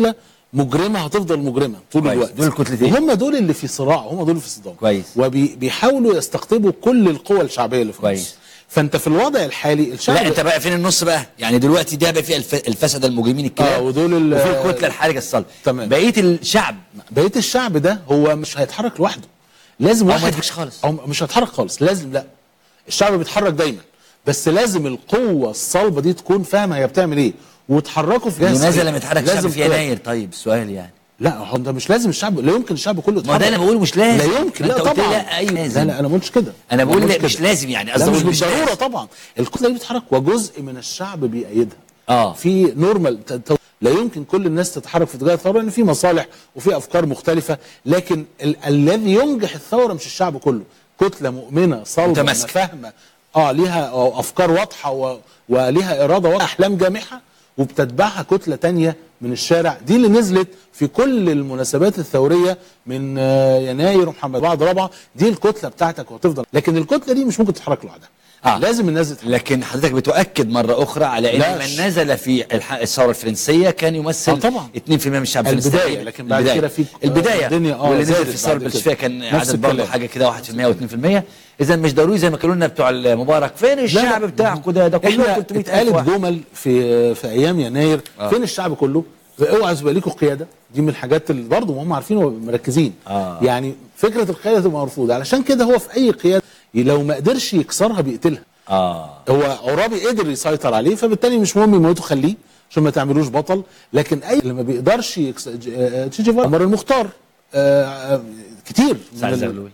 مجرمه هتفضل مجرمه طول كويس. الوقت دول الكتلتين. وهم دول اللي في صراع هم دول اللي في صدام كويس. وبيحاولوا يستقطبوا كل القوى الشعبيه اللي في كويس. مصر فانت في الوضع الحالي الشعب لا انت بقى فين النص بقى يعني دلوقتي ده بقى فيه الف... الفسد المجرمين الكلاب آه، ودول ال- وفي الكتله الحرجه الصلب تمام. بقيه الشعب بقيه الشعب ده هو مش هيتحرك لوحده لازم ما واحد يتحركش خالص. او مش هيتحرك خالص لازم لا الشعب بيتحرك دايما بس لازم القوه الصلبه دي تكون فاهمه هي بتعمل ايه وتحركوا في جهاز لماذا إيه؟ لم يتحرك الشعب لازم في قيادة. يناير طيب سؤال يعني لا هو ده مش لازم الشعب لا يمكن الشعب كله ما يتحرك ده انا بقول مش لازم لا يمكن ما لا انت قلت لي طبعا لا ايوه لازم لا لا انا ما قلتش كده أنا ما بقول قلتش لا، مش كده. لازم يعني، لا قصدي مش أقول مش بالضروره لازم. طبعا الكتله دي بتتحرك وجزء من الشعب بيأيدها آه. في نورمال ت- ت- لا يمكن كل الناس تتحرك في اتجاه الثوره لان في مصالح وفي افكار مختلفه لكن ال- الذي ينجح الثوره مش الشعب كله كتله مؤمنه صلبه متماسكة. فاهمه اه ليها آه، افكار واضحه و... وليها اراده واضحه احلام جامحه وبتتبعها كتله تانية من الشارع دي اللي نزلت في كل المناسبات الثوريه من آه، يناير ومحمد بعد رابعه دي الكتله بتاعتك وهتفضل لكن الكتله دي مش ممكن تتحرك لوحدها آه. لازم الناس تتحرك لكن حضرتك بتؤكد مرة أخرى على أن لا، من نزل في الح- الثورة الفرنسية كان يمثل آه، طبعا. 2% من الشعب الفرنسي البداية، تقريباً. لكن بعد البداية. كده في- البداية الدنيا، آه، واللي نزل زادت في الثورة بعد كده. البلشفية كان نفس عدد برضه الكلام. حاجة كده 1% و2% إذا مش ضروري زي ما قالوا لنا بتوع المبارك فين الشعب بتاعكم ده ده كله احنا 300 ألف اتقالت واحد. جمل في في ايام يناير آه. فين الشعب كله اوعى تبقى ليكوا قياده دي من الحاجات اللي برضه هم عارفين ومركزين آه. يعني فكره القياده تبقى مرفوضه علشان كده هو في اي قياده لو ما قدرش يكسرها بيقتلها آه هو عرابي قدر يسيطر عليه فبالتالي مش مهم يموتوا خليه عشان ما تعملوش بطل لكن اي اللي ما بيقدرش يكس... ج- آه، تشي جيفارا عمر المختار آه، آه، كتير من سعد ال- زغلول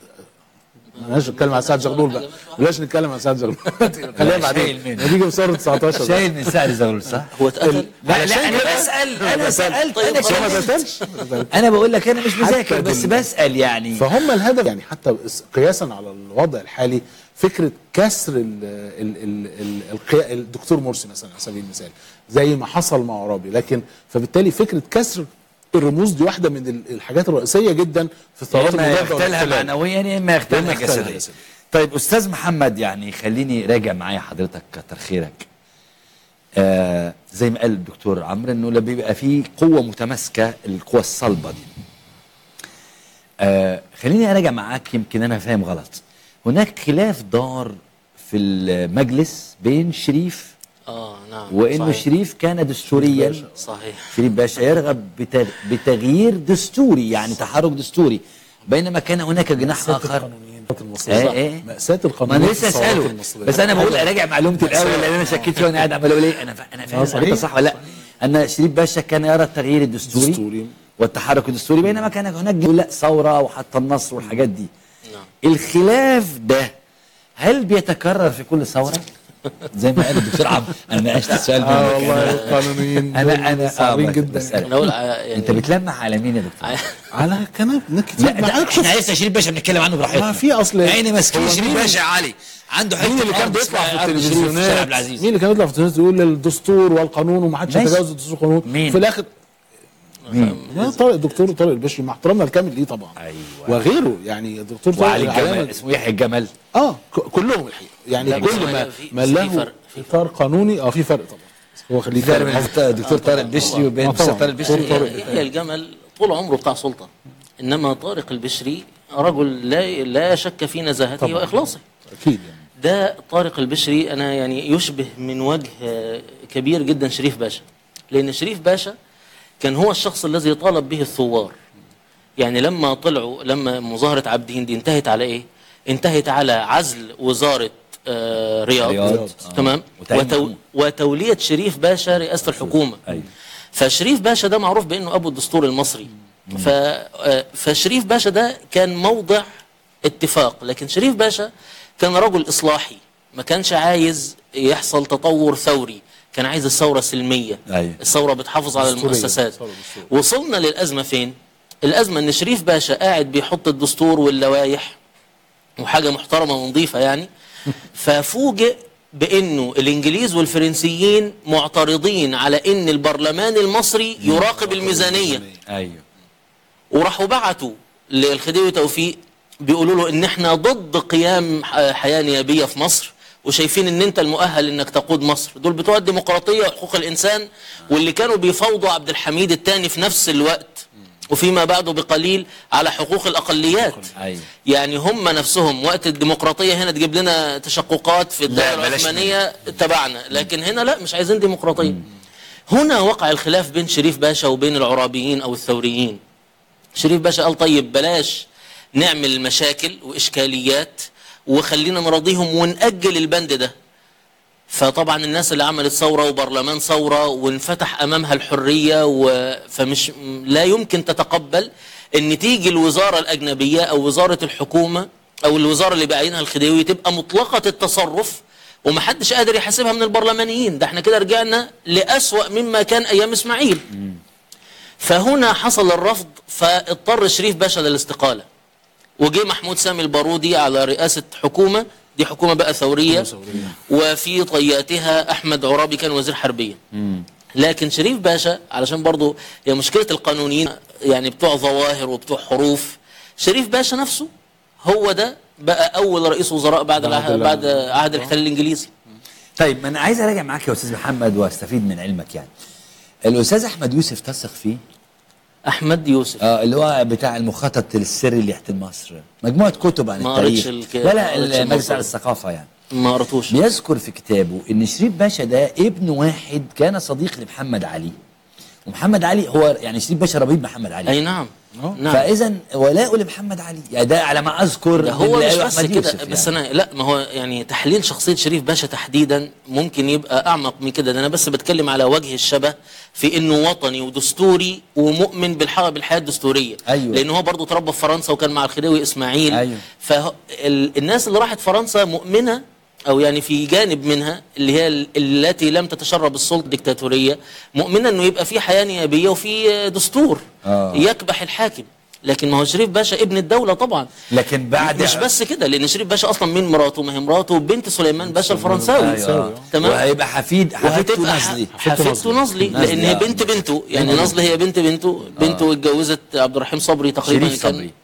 بلاش نتكلم عن سعد زغلول بقى بلاش نتكلم عن سعد زغلول خليها بعدين شايل منه. نتيجه في ثوره 19 بقى. شايل من سعد زغلول صح؟ هو اتقتل لا لا علشان أنا كده- بسأل أنا سألت طيب أنا خلاص. هو ما سألت تقتلش أنا بقول لك أنا مش مذاكر حتى بس بال- بسأل يعني فهم الهدف يعني حتى اس- قياسا على الوضع الحالي فكره كسر ال ال ال ال القيا- الدكتور مرسي مثلا على سبيل المثال زي ما حصل مع عرابي لكن فبالتالي فكره كسر الرموز دي واحده من ال- الحاجات الرئيسيه جدا في يا الثورات اما المضاده يختلها والاحتلال. معنويا يا اما يا إما يختلها يختلها جسديا جسديا. طيب استاذ محمد يعني خليني راجع معايا حضرتك كتر خيرك آه زي ما قال الدكتور عمرو انه لما بيبقى فيه قوه متماسكه القوه الصلبه دي آه خليني اراجع معاك يمكن انا فاهم غلط هناك خلاف دار في المجلس بين شريف اه نعم وانه صحيح. شريف كان دستوريا صحيح شريف باشا يرغب بتغ- بتغيير دستوري يعني تحرك دستوري بينما كان هناك جناح مأساة اخر القانونيين المصرية. ايه ايه مأساة ما القانونيين انا لسه في الثورات اساله المصرية. بس انا بقول أيوة. اراجع معلومتي الاول لان انا شكيت فيها وانا قاعد عمال اقول ايه انا ف- انا فاهم صحيح. انت صح ولا لا ان شريف باشا كان يرى التغيير الدستوري الدستوري. والتحرك الدستوري بينما كان هناك يقول لا ثوره وحتى النصر والحاجات دي نعم. الخلاف ده هل بيتكرر في كل ثوره؟ زي ما قال الدكتور عمرو انا ناقشت السؤال اه ده والله القانونيين انا انا دول صعبين آه، جدا بسألك. انا اقول ع- يعني انت بتلمح على مين يا دكتور؟ على كلام كتير لا ده معاك شوف احنا لسه شريف باشا بنتكلم عنه براحتنا ما في أصل- عيني ماسكين هو شريف مين- باشا يا علي عنده حته مين اللي كان أرض بيطلع اسمها في أرض شريف في شارع عبد التلفزيونات العزيز مين اللي كان بيطلع في التلفزيون يقول الدستور والقانون وما حدش ماشي. يتجاوز الدستور والقانون مين؟ في الاخر مين؟ لا طارق الدكتور طارق البشري مع احترامنا الكامل ليه طبعا أيوة. وغيره يعني الدكتور طارق وعلي العلامة- الجمل اسمه يحيى الجمل اه ك- كلهم الحقيقه يعني لا، بس كل هو ما في- ما في له فرق- في اطار قانوني اه في فرق طبعا هو خليه فرق يتكلم. بين الدكتور طارق البشري وبين آه، الاستاذ طبعاً. طارق البشري دكتور طارق. يحيى الجمل طول عمره بتاع سلطه انما طارق البشري رجل لا لا شك في نزاهته طبعاً. واخلاصه اكيد يعني ده طارق البشري انا يعني يشبه من وجه آه، كبير جدا شريف باشا لان شريف باشا كان هو الشخص الذي طالب به الثوار يعني لما طلعوا لما مظاهره عابدين دي انتهت على ايه انتهت على عزل وزاره آه رياض, رياض. رياض. تمام وتعيين وتو محمود. وتوليه شريف باشا رئاسه الحكومه ايوه فشريف باشا ده معروف بانه ابو الدستور المصري ف آه، فشريف باشا ده كان موضع اتفاق لكن شريف باشا كان رجل اصلاحي ما كانش عايز يحصل تطور ثوري كان عايز الثوره سلميه أيوة. الثوره بتحافظ على دستورية. المؤسسات ثورة دستورية. وصلنا للازمه فين الازمه ان شريف باشا قاعد بيحط الدستور واللوائح وحاجه محترمه ونظيفه يعني ففوجئ بانه الانجليز والفرنسيين معترضين على ان البرلمان المصري يراقب الميزانيه ايوه وراحوا بعتوا للخديوي توفيق بيقولوا له ان احنا ضد قيام ح- حياه نيابيه في مصر وشايفين ان انت المؤهل انك تقود مصر دول بتوع الديمقراطيه وحقوق الانسان واللي كانوا بيفاوضوا عبد الحميد الثاني في نفس الوقت وفيما بعده بقليل على حقوق الاقليات أيوة. يعني هم نفسهم وقت الديمقراطيه هنا تجيب لنا تشققات في الدوله بلاش العثمانيه تبعنا لكن هنا لا مش عايزين ديمقراطيه هنا وقع الخلاف بين شريف باشا وبين العرابيين او الثوريين شريف باشا قال طيب بلاش نعمل مشاكل واشكاليات وخلينا نراضيهم ونأجل البند ده فطبعا الناس اللي عملت ثوره وبرلمان ثوره وانفتح امامها الحريه و... فمش لا يمكن تتقبل ان تيجي الوزاره الاجنبيه او وزاره الحكومه او الوزاره اللي بيعينها الخديوي تبقى مطلقه التصرف ومحدش قادر يحاسبها من البرلمانيين ده احنا كده رجعنا لأسوأ مما كان ايام اسماعيل فهنا حصل الرفض فاضطر شريف باشا للاستقاله وجه محمود سامي البارودي على رئاسه حكومه دي حكومه بقى ثوريه وفي طياتها احمد عرابي كان وزير حربيه لكن شريف باشا علشان برضو هي مشكله القانونيين يعني بتوع ظواهر وبتوع حروف شريف باشا نفسه هو ده بقى اول رئيس وزراء بعد بعد العهد ال- بعد عهد الاحتلال الانجليزي طيب ما انا عايز اراجع معاك يا استاذ محمد واستفيد من علمك يعني الاستاذ احمد يوسف تثق فيه احمد يوسف اه اللي هو بتاع المخطط السري اللي يحت مصر مجموعه كتب عن ما التاريخ قريتش الك- لا ما لا قريتش المجلس الموضوع. على الثقافه يعني ما قرأتوش بيذكر في كتابه ان شريف باشا ده ابن واحد كان صديق لمحمد علي ومحمد علي هو يعني شريف باشا ربيب محمد علي اي نعم نعم فاذا ولاؤه لمحمد علي يعني ده على ما اذكر ده هو اللي مش قاله بس أحمد كده يوسف بس يعني. انا لا ما هو يعني تحليل شخصيه شريف باشا تحديدا ممكن يبقى اعمق من كده ده انا بس بتكلم على وجه الشبه في انه وطني ودستوري ومؤمن بالحياه بالحياه الدستوريه أيوة. لان هو برضه تربى في فرنسا وكان مع الخديوي اسماعيل أيوة. فالناس اللي راحت فرنسا مؤمنه او يعني في جانب منها اللي هي ال- التي لم تتشرب السلطه الدكتاتوريه مؤمنه انه يبقى في حياه نيابيه وفي دستور آه. يكبح الحاكم لكن ما هو شريف باشا ابن الدوله طبعا لكن بعد مش بس كده لان شريف باشا اصلا من مراته ما هي مراته بنت سليمان باشا الفرنساوي أيوة. تمام وهيبقى حفيد حفيدته وهتبقى نزلي ح- حفيدته نزلي لان هي بنت بنته يعني نزلي هي بنت بنته بنته اتجوزت عبد الرحيم صبري تقريبا شريف كان- صبري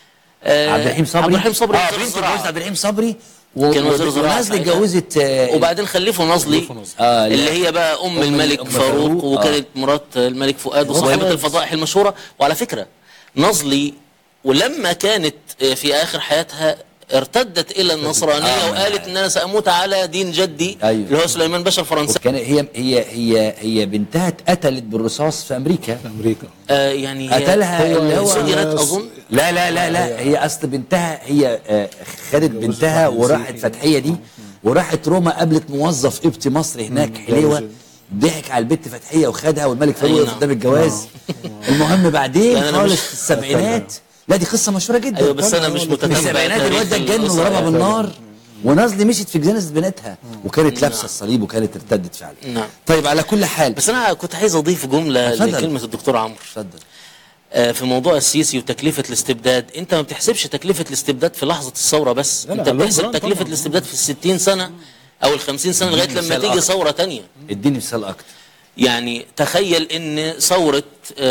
آه، عبد الرحيم صبري عبد الرحيم صبري اه وزير بنت الزراعة. جوز عبد الرحيم صبري و- كان وزير و- زراعة ونازله ساعتها. اتجوزت آه، وبعدين خلفوا نزلي آه، اللي لا. هي بقى ام أم الملك أم فاروق فاروق، وكانت مرات الملك فؤاد وصاحبه الفضائح المشهوره وعلى فكره نزلي ولما كانت آه، في اخر حياتها ارتدت الى النصرانيه آه، وقالت ان انا ساموت على دين جدي أيوة. اللي هو سليمان باشا الفرنسي كان هي هي هي هي بنتها اتقتلت بالرصاص في امريكا في امريكا آه يعني هي قتلها اللي هو سجنت اظن لا لا لا لا هي اصل بنتها هي آه، خدت بنتها وراحت فتحيه دي وراحت روما قابلت موظف قبطي مصري هناك حليوه ضحك على البت فتحيه وخدها والملك فاروق أي وقف نعم. قدام الجواز المهم بعدين لا، أنا خالص مش- في السبعينات لا دي قصه مشهوره جدا ايوه بس انا مش في متتبع السبعينات تاريخ الواد ده اتجن القصة. وضربها بالنار ونازلي مشيت في جنازه بناتها وكانت لابسه الصليب وكانت ارتدت فعلا نعم. طيب على كل حال بس انا كنت عايز اضيف جمله اتفضل. لكلمه الدكتور عمرو اتفضل آه، في موضوع السيسي وتكلفه الاستبداد انت ما بتحسبش تكلفه الاستبداد في لحظه الثوره بس لا، انت علوم بتحسب جرام تكلفه طبعاً. الاستبداد في الستين سنه او الخمسين سنه لغايه لما مثال تيجي آخر. ثوره تانية اديني مثال اكتر يعني تخيل ان ثوره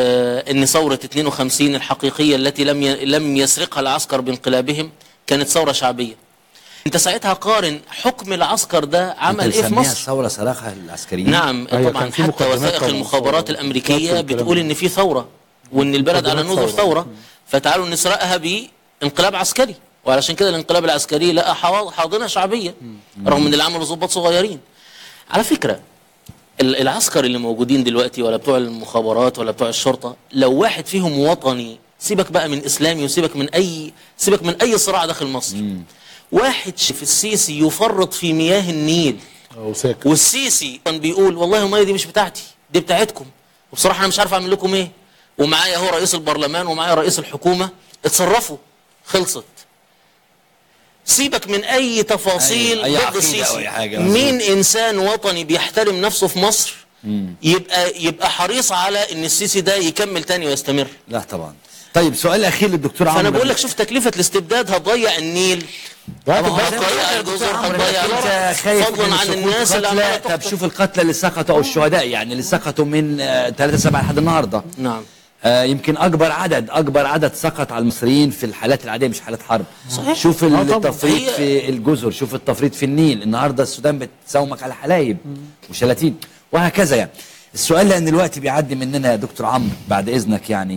آه ان ثوره 52 الحقيقيه التي لم ي- لم يسرقها العسكر بانقلابهم كانت ثوره شعبيه انت ساعتها قارن حكم العسكر ده عمل أنت ايه في بتسميها مصر الثوره صراخه العسكريين نعم أيوة، طبعا كان في حتى مقدمات وثائق طبعاً المخابرات ثورة. الامريكيه كانت الكلام بتقول ده. ان في ثوره وان البلد على مقدمات نور ثورة. ثوره فتعالوا نسرقها بانقلاب عسكري وعلشان كده الانقلاب العسكري لقى حوا- حاضنه شعبيه رغم ان اللي عملوا ضباط صغيرين على فكره ال- العسكر اللي موجودين دلوقتي ولا بتوع المخابرات ولا بتوع الشرطه لو واحد فيهم وطني سيبك بقى من اسلامي وسيبك من اي سيبك من اي صراع داخل مصر واحد شاف السيسي يفرط في مياه النيل او ساكت والسيسي كان بيقول والله الميه دي مش بتاعتي دي بتاعتكم وبصراحه انا مش عارف اعمل لكم ايه ومعايا هو رئيس البرلمان ومعايا رئيس الحكومه اتصرفوا خلصت سيبك من اي تفاصيل أي- أي ضد عقيدة أو السيسي أي حاجة. مين انسان وطني بيحترم نفسه في مصر يبقى يبقى حريص على ان السيسي ده يكمل تاني ويستمر لا طبعا طيب سؤال اخير للدكتور عمرو فانا بقول لك شوف تكلفه الاستبداد هتضيع النيل طب هو هتضيع زي ما قلت لك يا الجزر دكتور عمرو، هتضيع انت الأرض. خايف فضلا من عن سقوط الناس اللي قتلى. عماله طب تقتل. شوف القتلى اللي سقطوا او الشهداء يعني اللي سقطوا من آه، 3 7 لحد النهارده نعم آه يمكن اكبر عدد اكبر عدد سقط على المصريين في الحالات العاديه مش حالات حرب صحيح. شوف آه طبعاً. التفريط هي- في الجزر شوف التفريط في النيل النهارده السودان بتساومك على حلايب وشلاتين وهكذا يعني السؤال لان الوقت بيعدي مننا يا دكتور عمرو بعد اذنك يعني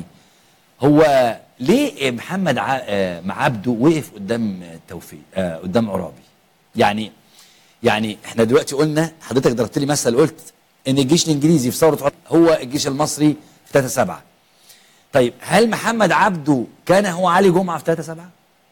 هو ليه محمد ع... آه، مع عبده وقف قدام توفيق آه قدام عرابي يعني يعني احنا دلوقتي قلنا حضرتك ضربت لي مثل قلت ان الجيش الانجليزي في ثوره عرابي هو الجيش المصري في 3 7 طيب هل محمد عبده كان هو علي جمعه في 3 7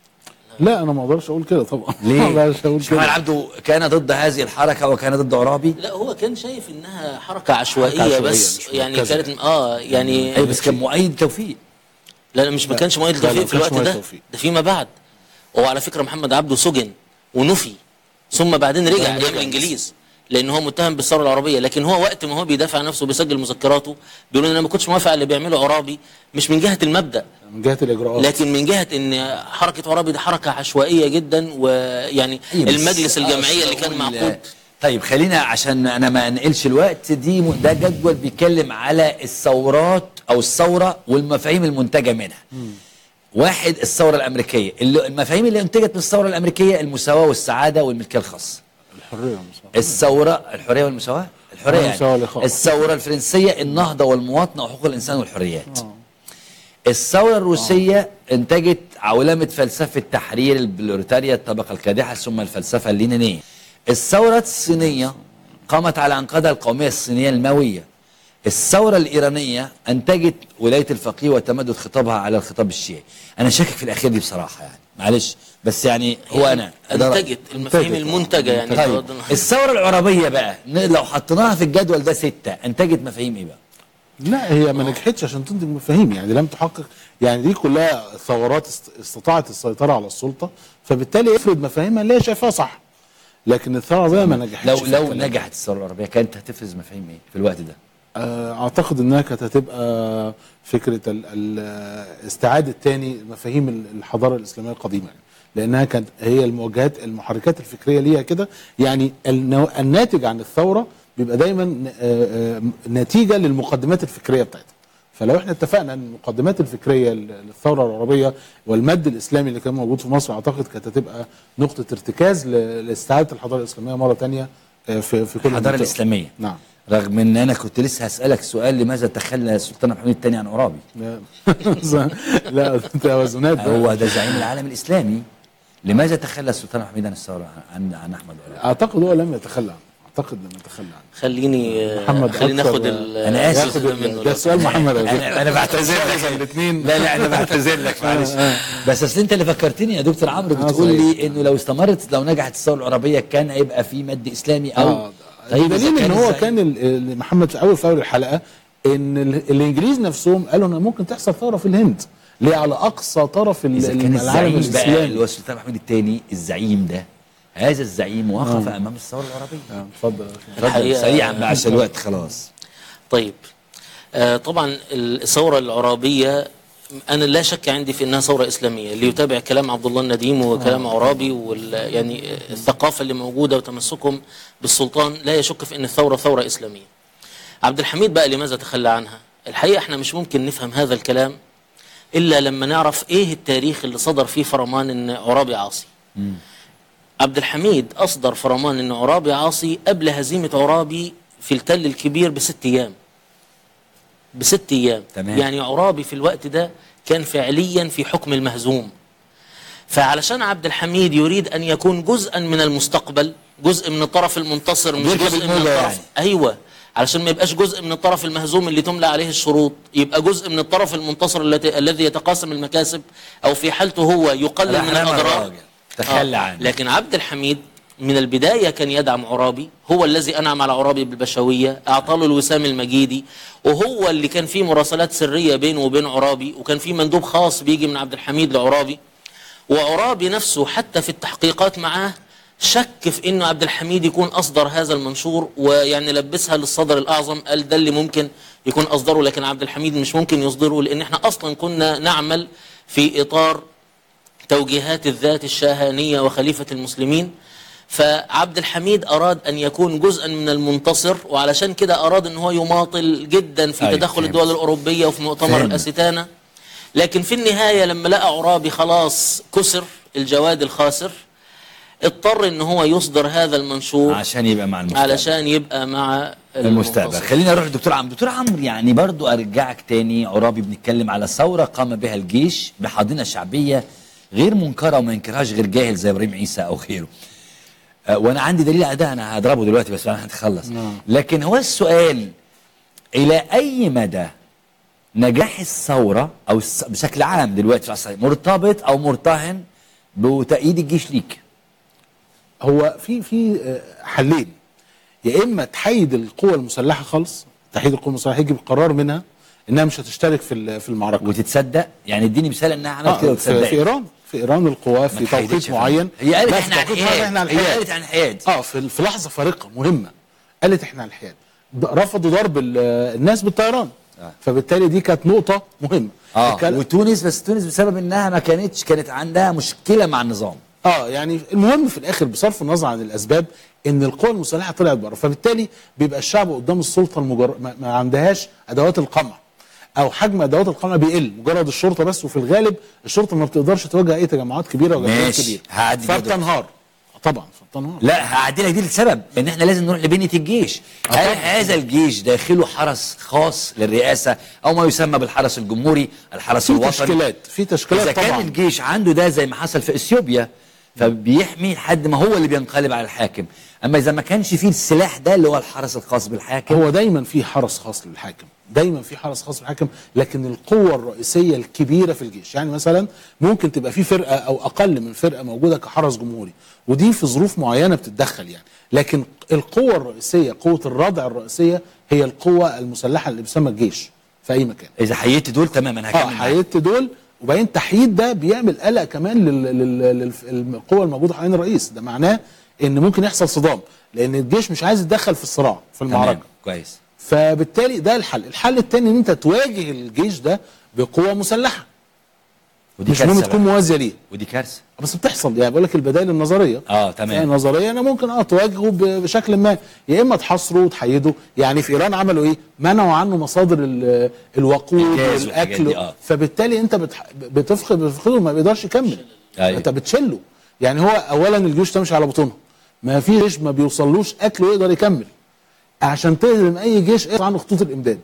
لا انا ما اقدرش اقول كده طبعا ليه ما اقدرش اقول مش محمد كده عبده كان ضد هذه الحركه وكان ضد عرابي لا هو كان شايف انها حركه عشوائيه, عشوائية، بس مش يعني مركزة. كانت اه يعني ايوه بس كان مؤيد توفيق لا لا مش ما كانش مؤيد لا، لا، توفيق ما في كانش الوقت مؤيد ده توفيق. ده فيما بعد وعلى فكره محمد عبده سجن ونفي ثم بعدين رجع بعدين ايام رجع. الانجليز لان هو متهم بالثوره العربيه لكن هو وقت ما هو بيدافع عن نفسه بيسجل مذكراته بيقول ان انا ما كنتش موافق على اللي بيعمله عرابي مش من جهه المبدا من جهه الاجراءات لكن من جهه ان حركه عرابي دي حركه عشوائيه جدا ويعني أيوة بس- المجلس آه، الجمعيه اللي بس كان أقول- معقود طيب خلينا عشان انا ما انقلش الوقت دي م- ده جدول بيتكلم على الثورات او الثوره والمفاهيم المنتجه منها واحد الثوره الامريكيه اللي المفاهيم اللي انتجت من الثوره الامريكيه المساواه والسعاده والملكيه الخاصه الحريه والمساواة. الثوره الحريه والمساواه الحريه المساواة يعني. والإخاء. الثوره الفرنسيه النهضه والمواطنه وحقوق الانسان والحريات الثورة الروسية انتجت عولمة فلسفة تحرير البروليتاريا الطبقة الكادحة ثم الفلسفة اللينينية. الثورة الصينية قامت على أنقاضها القومية الصينية الماوية. الثورة الإيرانية أنتجت ولاية الفقيه وتمدد خطابها على الخطاب الشيعي. أنا شاكك في الأخير دي بصراحة يعني معلش بس يعني هو أنا ده رأيي. انتجت المفاهيم انتجت، آه. المنتجه يعني طيب تفضل. الثورة العربية بقى ن- لو حطيناها في الجدول ده ستة أنتجت مفاهيم إيه بقى؟ لا هي ما نجحتش عشان تنتج مفاهيم يعني لم تحقق يعني دي كلها ثورات است- استطاعت السيطره على السلطه فبالتالي افرض مفاهيمها اللي هي شايفاها صح لكن الثوره العربيه ما نجحتش لو في لو الكلام. نجحت الثورة العربية كانت هتفرز مفاهيم إيه في الوقت ده؟ آه، اعتقد انها كانت هتبقى فكره ال- ال- استعاده تاني مفاهيم الحضاره الاسلاميه القديمه يعني. لانها كانت هي المواجهات المحركات الفكريه ليها كده يعني النو- الناتج عن الثوره بيبقى دايما ن- آه، آه، نتيجه للمقدمات الفكريه بتاعتها فلو احنا اتفقنا ان المقدمات الفكريه ل- للثوره العربيه والمد الاسلامي اللي كان موجود في مصر اعتقد كانت هتبقى نقطه ارتكاز ل- لاستعاده الحضاره الاسلاميه مره تانية آه، في في كل الحضارة المنطقة. الإسلامية نعم رغم ان انا كنت لسه هسألك سؤال لماذا تخلى السلطان عبد الحميد الثاني عن عرابي لا لا توازنات بقى. هو ده زعيم العالم الاسلامي لماذا تخلى السلطان عبد الحميد عن الثورة عن عن احمد عرابي اعتقد هو لم يتخلى عنه اعتقد لم يتخلى عنه خليني محمد خليني أكثر- اخد ال- أنا آسف. الجزء ده منه ده لو سؤال محمد على فكرة. انا انا بعتذر لك الاثنين لا لا انا بعتذر لك معلش بس اصل انت اللي فكرتني يا دكتور عمرو آه، بتقول صحيح. لي انه لو استمرت لو نجحت الثوره العربيه كان هيبقى في مد اسلامي او اه طيب إذا دليل ان هو الزعيم- كان ال- ال- محمد في اول في اول الحلقه ان ال- الانجليز نفسهم قالوا ان ممكن تحصل ثوره في الهند ليه على اقصى طرف ال- اذا كان العالم الزعيم بقى اللي الاسلامي هو السلطان عبد الحميد الثاني الزعيم ده هذا الزعيم وقف امام الثوره العربيه آه، اتفضل اتفضل الحقيقة- سريعا بقى عشان الوقت خلاص طيب آه طبعا الثوره العرابيه انا لا شك عندي في انها ثوره اسلاميه اللي يتابع كلام عبد الله النديم وكلام عرابي وال يعني الثقافه اللي موجوده وتمسكهم بالسلطان لا يشك في ان الثوره ثوره اسلاميه عبد الحميد بقى لماذا تخلى عنها الحقيقه احنا مش ممكن نفهم هذا الكلام الا لما نعرف ايه التاريخ اللي صدر فيه فرمان ان عرابي عاصي عبد الحميد اصدر فرمان ان عرابي عاصي قبل هزيمه عرابي في التل الكبير بست ايام بست ايام تمام. يعني عرابي في الوقت ده كان فعليا في حكم المهزوم فعلشان عبد الحميد يريد ان يكون جزءا من المستقبل جزء من الطرف المنتصر مش بيركب جزء من الموجة الطرف يعني. ايوه علشان ما يبقاش جزء من الطرف المهزوم اللي تملى عليه الشروط يبقى جزء من الطرف المنتصر التي الذي يتقاسم المكاسب او في حالته هو يقلل من الأحلام الاضرار الراجل. تخلى آه. عنه لكن عبد الحميد من البداية كان يدعم عرابي هو الذي أنعم على عرابي بالبشوية أعطى له الوسام المجيدي وهو اللي كان فيه مراسلات سرية بينه وبين عرابي وكان فيه مندوب خاص بيجي من عبد الحميد لعرابي وعرابي نفسه حتى في التحقيقات معاه شك في انه عبد الحميد يكون اصدر هذا المنشور ويعني لبسها للصدر الاعظم قال ده اللي ممكن يكون اصدره لكن عبد الحميد مش ممكن يصدره لان احنا اصلا كنا نعمل في اطار توجيهات الذات الشاهانيه وخليفه المسلمين فعبد الحميد اراد ان يكون جزءا من المنتصر وعلشان كده اراد ان هو يماطل جدا في أيوة، تدخل فهمت. الدول الاوروبيه وفي مؤتمر فهمت. الاستانه لكن في النهايه لما لقى عرابي خلاص كسر الجواد الخاسر اضطر ان هو يصدر هذا المنشور عشان يبقى مع المستقبل علشان يبقى مع المستقبل المنتصر. خلينا نروح لدكتور عمرو دكتور عمرو يعني برضو ارجعك تاني عرابي بنتكلم على ثوره قام بها الجيش بحاضنه شعبيه غير منكره وما ينكرهاش غير جاهل زي ابراهيم عيسى او غيره أه وانا عندي دليل على ده انا هضربه دلوقتي بس انا هتخلص لكن هو السؤال الى اي مدى نجاح الثوره او الس- بشكل عام دلوقتي في العصر مرتبط او مرتهن بتأييد الجيش ليك هو في في آه، حلين يا اما تحيد القوى المسلحه خالص تحييد القوى المسلحه يجي بقرار منها انها مش هتشترك في ال- في المعركه وتتصدق يعني اديني مثال انها عملت كده آه في, وتصدق في ايران في ايران القوى في ما تحيدتش توقيت يا معين فندم. هي قالت لا، احنا في عن توقيت معين احنا حياد عن هي حياد قالت عن حياد اه في في لحظه فارقه مهمه قالت احنا على الحياد د- رفضوا ضرب ال- الناس بالطيران فبالتالي دي كانت نقطه مهمه اه الكلام- وتونس بس تونس بسبب انها ما كانتش كانت عندها مشكله مع النظام اه يعني المهم في الاخر بصرف النظر عن الاسباب ان القوى المسلحه طلعت بره فبالتالي بيبقى الشعب قدام السلطه المجر... ما, ما عندهاش ادوات القمع او حجم ادوات القمع بيقل مجرد الشرطه بس وفي الغالب الشرطه ما بتقدرش تواجه اي تجمعات كبيره وجماعات ماشي. كبيره هعدي كده. فبتنهار طبعا فبتنهار لا هعدي لك دي لسبب ان احنا لازم نروح لبنيه الجيش هل هذا الجيش داخله حرس خاص للرئاسه او ما يسمى بالحرس الجمهوري الحرس في الوطني تشكيلات في تشكيلات اذا كان طبعا الجيش عنده ده زي ما حصل في اثيوبيا فبيحمي لحد ما هو اللي بينقلب على الحاكم اما اذا ما كانش فيه السلاح ده اللي هو الحرس الخاص بالحاكم هو دايما في حرس خاص للحاكم دايما في حرس خاص للحاكم لكن القوة الرئيسية الكبيرة في الجيش يعني مثلا ممكن تبقى في فرقة أو أقل من فرقة موجودة كحرس جمهوري ودي في ظروف معينة بتتدخل يعني لكن القوة الرئيسية قوة الردع الرئيسية هي القوة المسلحة اللي بيسمى الجيش في أي مكان اذا حيدت دول تماما اه هكمل معاك. حيدت دول وبعدين تحييد ده بيعمل قلق كمان لل- لل- للقوة الموجودة حوالين الرئيس ده معناه ان ممكن يحصل صدام لان الجيش مش عايز يتدخل في الصراع في المعركة تمام كويس فبالتالي ده الحل الحل الثاني ان انت تواجه الجيش ده بقوه مسلحه ودي مش مهم كارثه تكون بقى. موازيه ليه ودي كارثه بس بتحصل يعني بقول لك البدائل النظريه اه تمام يعني نظريا انا ممكن اه تواجهه ب- بشكل ما يا اما تحاصره وتحيده يعني في ايران عملوا ايه منعوا عنه مصادر ال- الوقود الغاز والحاجات والاكل دي، آه. فبالتالي انت بتح... بتفقد بتفقده ما بيقدرش يكمل أيوة. انت بتشله يعني هو اولا الجيوش تمشي على بطونها ما فيش ما بيوصلوش اكل ويقدر يكمل عشان تهزم اي جيش اقطع عنه خطوط الامداد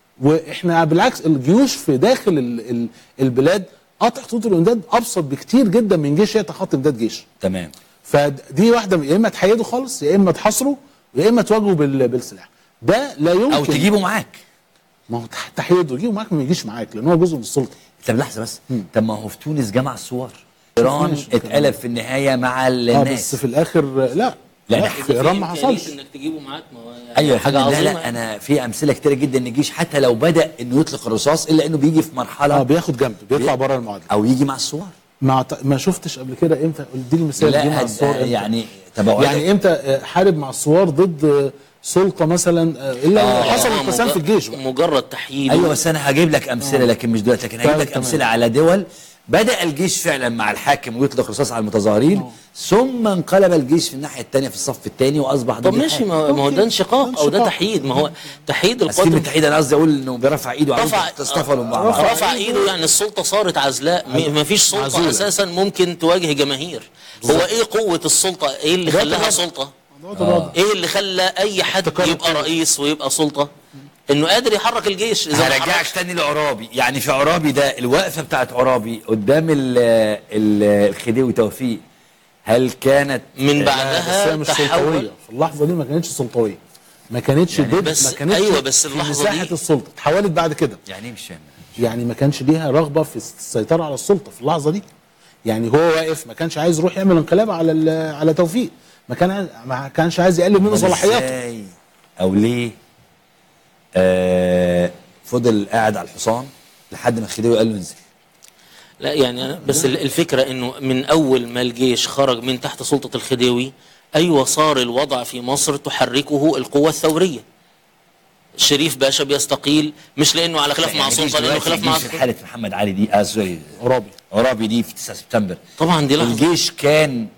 واحنا بالعكس الجيوش في داخل ال... ال... البلاد قطع خطوط الامداد ابسط بكتير جدا من جيش يقطع خط امداد جيش تمام فدي واحده يا اما تحيده خالص يا اما تحاصره يا اما تواجهه بال... بالسلاح ده لا يمكن او تجيبه معاك ما هو تح- تحيده يجيبه معاك ما يجيش معاك لان هو جزء من السلطه طب لحظه بس طب ما هو في تونس جمع الثوار ايران ماشي. اتقلب في النهايه مع اه الناس بس في الاخر لا لا، لا في في ايران ما حصلش انك تجيبه معاك ما هو يعني ايوه حاجه حاجه لا عظيمه لا انا في امثله كتيره جدا ان الجيش حتى لو بدا انه يطلق الرصاص الا انه بيجي في مرحله اه بياخد جنب بيطلع بي- بره المعادله او يجي مع الثوار ما ط- ما شفتش قبل كده امتى اديني مثال جه مع لا الثوار هد- إمتى؟ يعني طب أقول لك- يعني امتى آه، حارب مع الثوار ضد آه، سلطه مثلا آه، الا آه، حصل آه، انقسام مجرد- في الجيش بقى. مجرد تحييد ايوه بس انا هجيب لك امثله لكن مش دلوقتي لكن هجيب طيب، لك تمام. امثله على دول بدا الجيش فعلا مع الحاكم ويطلق رصاص على المتظاهرين ثم انقلب الجيش في الناجيه الثانيه في الصف الثاني واصبح ضد طب ماشي الحاكم. ما ما هو ده انشقاق او ده انشقاق. تحييد ما هو تحييد بس كلمه القدر تحييد انا قصدي اقول انه بيرفع ايده على رفع تصطفلوا مع بعض رفع, رفع ايده يعني السلطه صارت عزلاء م- ما فيش سلطه معزولة. اساسا ممكن تواجه جماهير هو ايه قوه السلطه ايه اللي ده خلاها الوضع. سلطه آه. ايه اللي خلى اي حد افتكرت يبقى كده. رئيس ويبقى سلطه انه قادر يحرك الجيش اذا ما هرجعك حركش تاني لعرابي يعني في عرابي ده الوقفه بتاعت عرابي قدام ال ال الخديوي توفيق هل كانت من بس هي بعدها مش تحول سلطويه في اللحظه دي ما كانتش سلطويه ما كانتش يعني ضد بس- ما كانتش أيوة، بس في اللحظة مساحه دي- السلطه اتحولت بعد كده يعني ايه مش فاهم يعني ما كانش ليها رغبه في السيطره على السلطه في اللحظه دي يعني هو واقف ما كانش عايز يروح يعمل انقلاب على ال- على توفيق ما كان عايز- ما كانش عايز يقلل منه أمال صلاحياته إزاي او ليه آه فضل قاعد على الحصان لحد ما الخديوي قال له انزل لا يعني أنا بس ال- الفكرة انه من اول ما الجيش خرج من تحت سلطة الخديوي ايوه صار الوضع في مصر تحركه القوة الثورية شريف باشا بيستقيل مش لانه على خلاف مع يعني الجيش سلطة لانه دلوقتي خلاف مع الجيش في حاله محمد علي دي اه سوري عرابي عرابي دي في 9 سبتمبر طبعا دي لحظة الجيش كان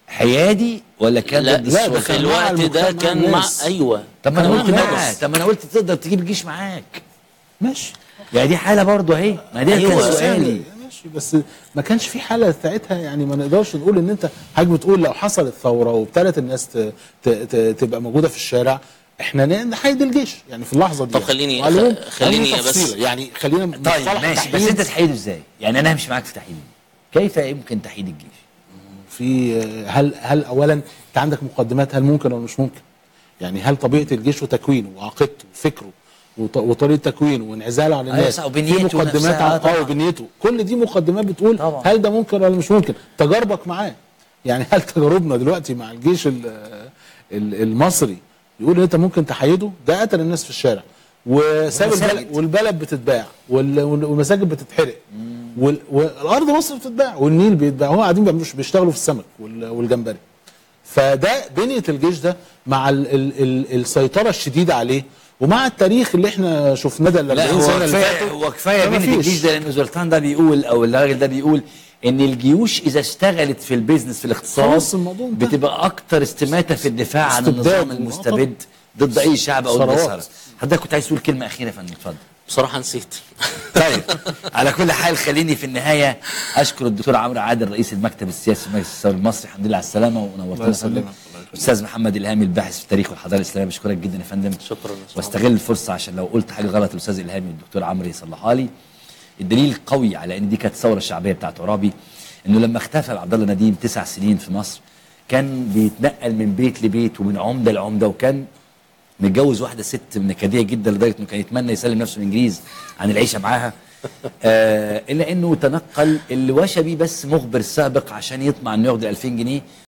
حيادي ولا كان لا, ضد لا السلطة؟ في الوقت ده كان مع الناس. ايوه طب ما انا كان قلت مع معاه الناس. طب ما انا قلت تقدر تجيب الجيش معاك ماشي يعني دي حاله برضه اهي ما دي أيوة. كان سؤالي ماشي بس ما كانش في حاله ساعتها يعني ما نقدرش نقول ان انت حضرتك بتقول لو حصلت ثوره وابتدت الناس ت... ت... ت... تبقى موجوده في الشارع احنا ن- نحيد الجيش يعني في اللحظه دي طب خليني- وعلى العموم، خ- خليني خليني بس- تفصيلة. يعني خلينا طيب مصطلح ماشي بس تحييد انت تحيده ازاي؟ يعني انا همشي معاك في تحييد كيف يمكن تحييد الجيش؟ في هل هل اولا انت عندك مقدمات هل ممكن ولا مش ممكن؟ يعني هل طبيعه الجيش وتكوينه وعقيدته وفكره وط- وطريقه تكوينه وانعزاله عن أيوة الناس صح، وبنيته في مقدمات نفسها، اه طبعا. وبنيته كل دي مقدمات بتقول طبعا. هل ده ممكن ولا مش ممكن تجاربك معاه يعني هل تجاربنا دلوقتي مع الجيش ال- ال- المصري يقول ان انت ممكن تحيده ده قتل الناس في الشارع وساب والمساجد. البلد والبلد بتتباع وال- وال- والمساجد بتتحرق وال- والارض مصر بتتباع والنيل بيتباع هو قاعدين بيعملوش بيشتغلوا في السمك وال- والجمبري فده بنيه الجيش ده مع ال ال ال السيطره الشديده عليه ومع التاريخ اللي احنا شفناه ده ال لا 40 هو سنه اللي كفايه فاتوا هو كفايه فما بين فيش. الجيش ده لان زولتان ده بيقول او الراجل ده بيقول ان الجيوش اذا اشتغلت في البيزنس في الاقتصاد خلاص الموضوع انتهى. بتبقى اكتر استماته في الدفاع عن استبداد. النظام المستبد ضد اي شعب او ثروات. الجسر حضرتك كنت عايز تقول كلمه اخيره يا فندم اتفضل بصراحه نسيت طيب على كل حال خليني في النهايه اشكر الدكتور عمرو عادل رئيس المكتب السياسي في مجلس الثوري المصري الحمد لله على السلامه ونورتنا يا فندم استاذ محمد الهامي الباحث في التاريخ والحضاره الاسلاميه بشكرك جدا يا فندم شكرا يا أستاذ واستغل الفرصه عشان لو قلت حاجه غلط الاستاذ الهامي والدكتور عمرو يصلحها لي الدليل قوي على ان دي كانت ثوره شعبيه بتاعت عرابي انه لما اختفى عبد الله نديم تسع سنين في مصر كان بيتنقل من بيت لبيت ومن عمده لعمده وكان متجوز واحده ست نكديه جدا لدرجه انه كان يتمنى يسلم نفسه الانجليز عن العيشه معاها آه الا انه تنقل اللي وشى بيه بس مخبر سابق عشان يطمع انه ياخد ال 2000 جنيه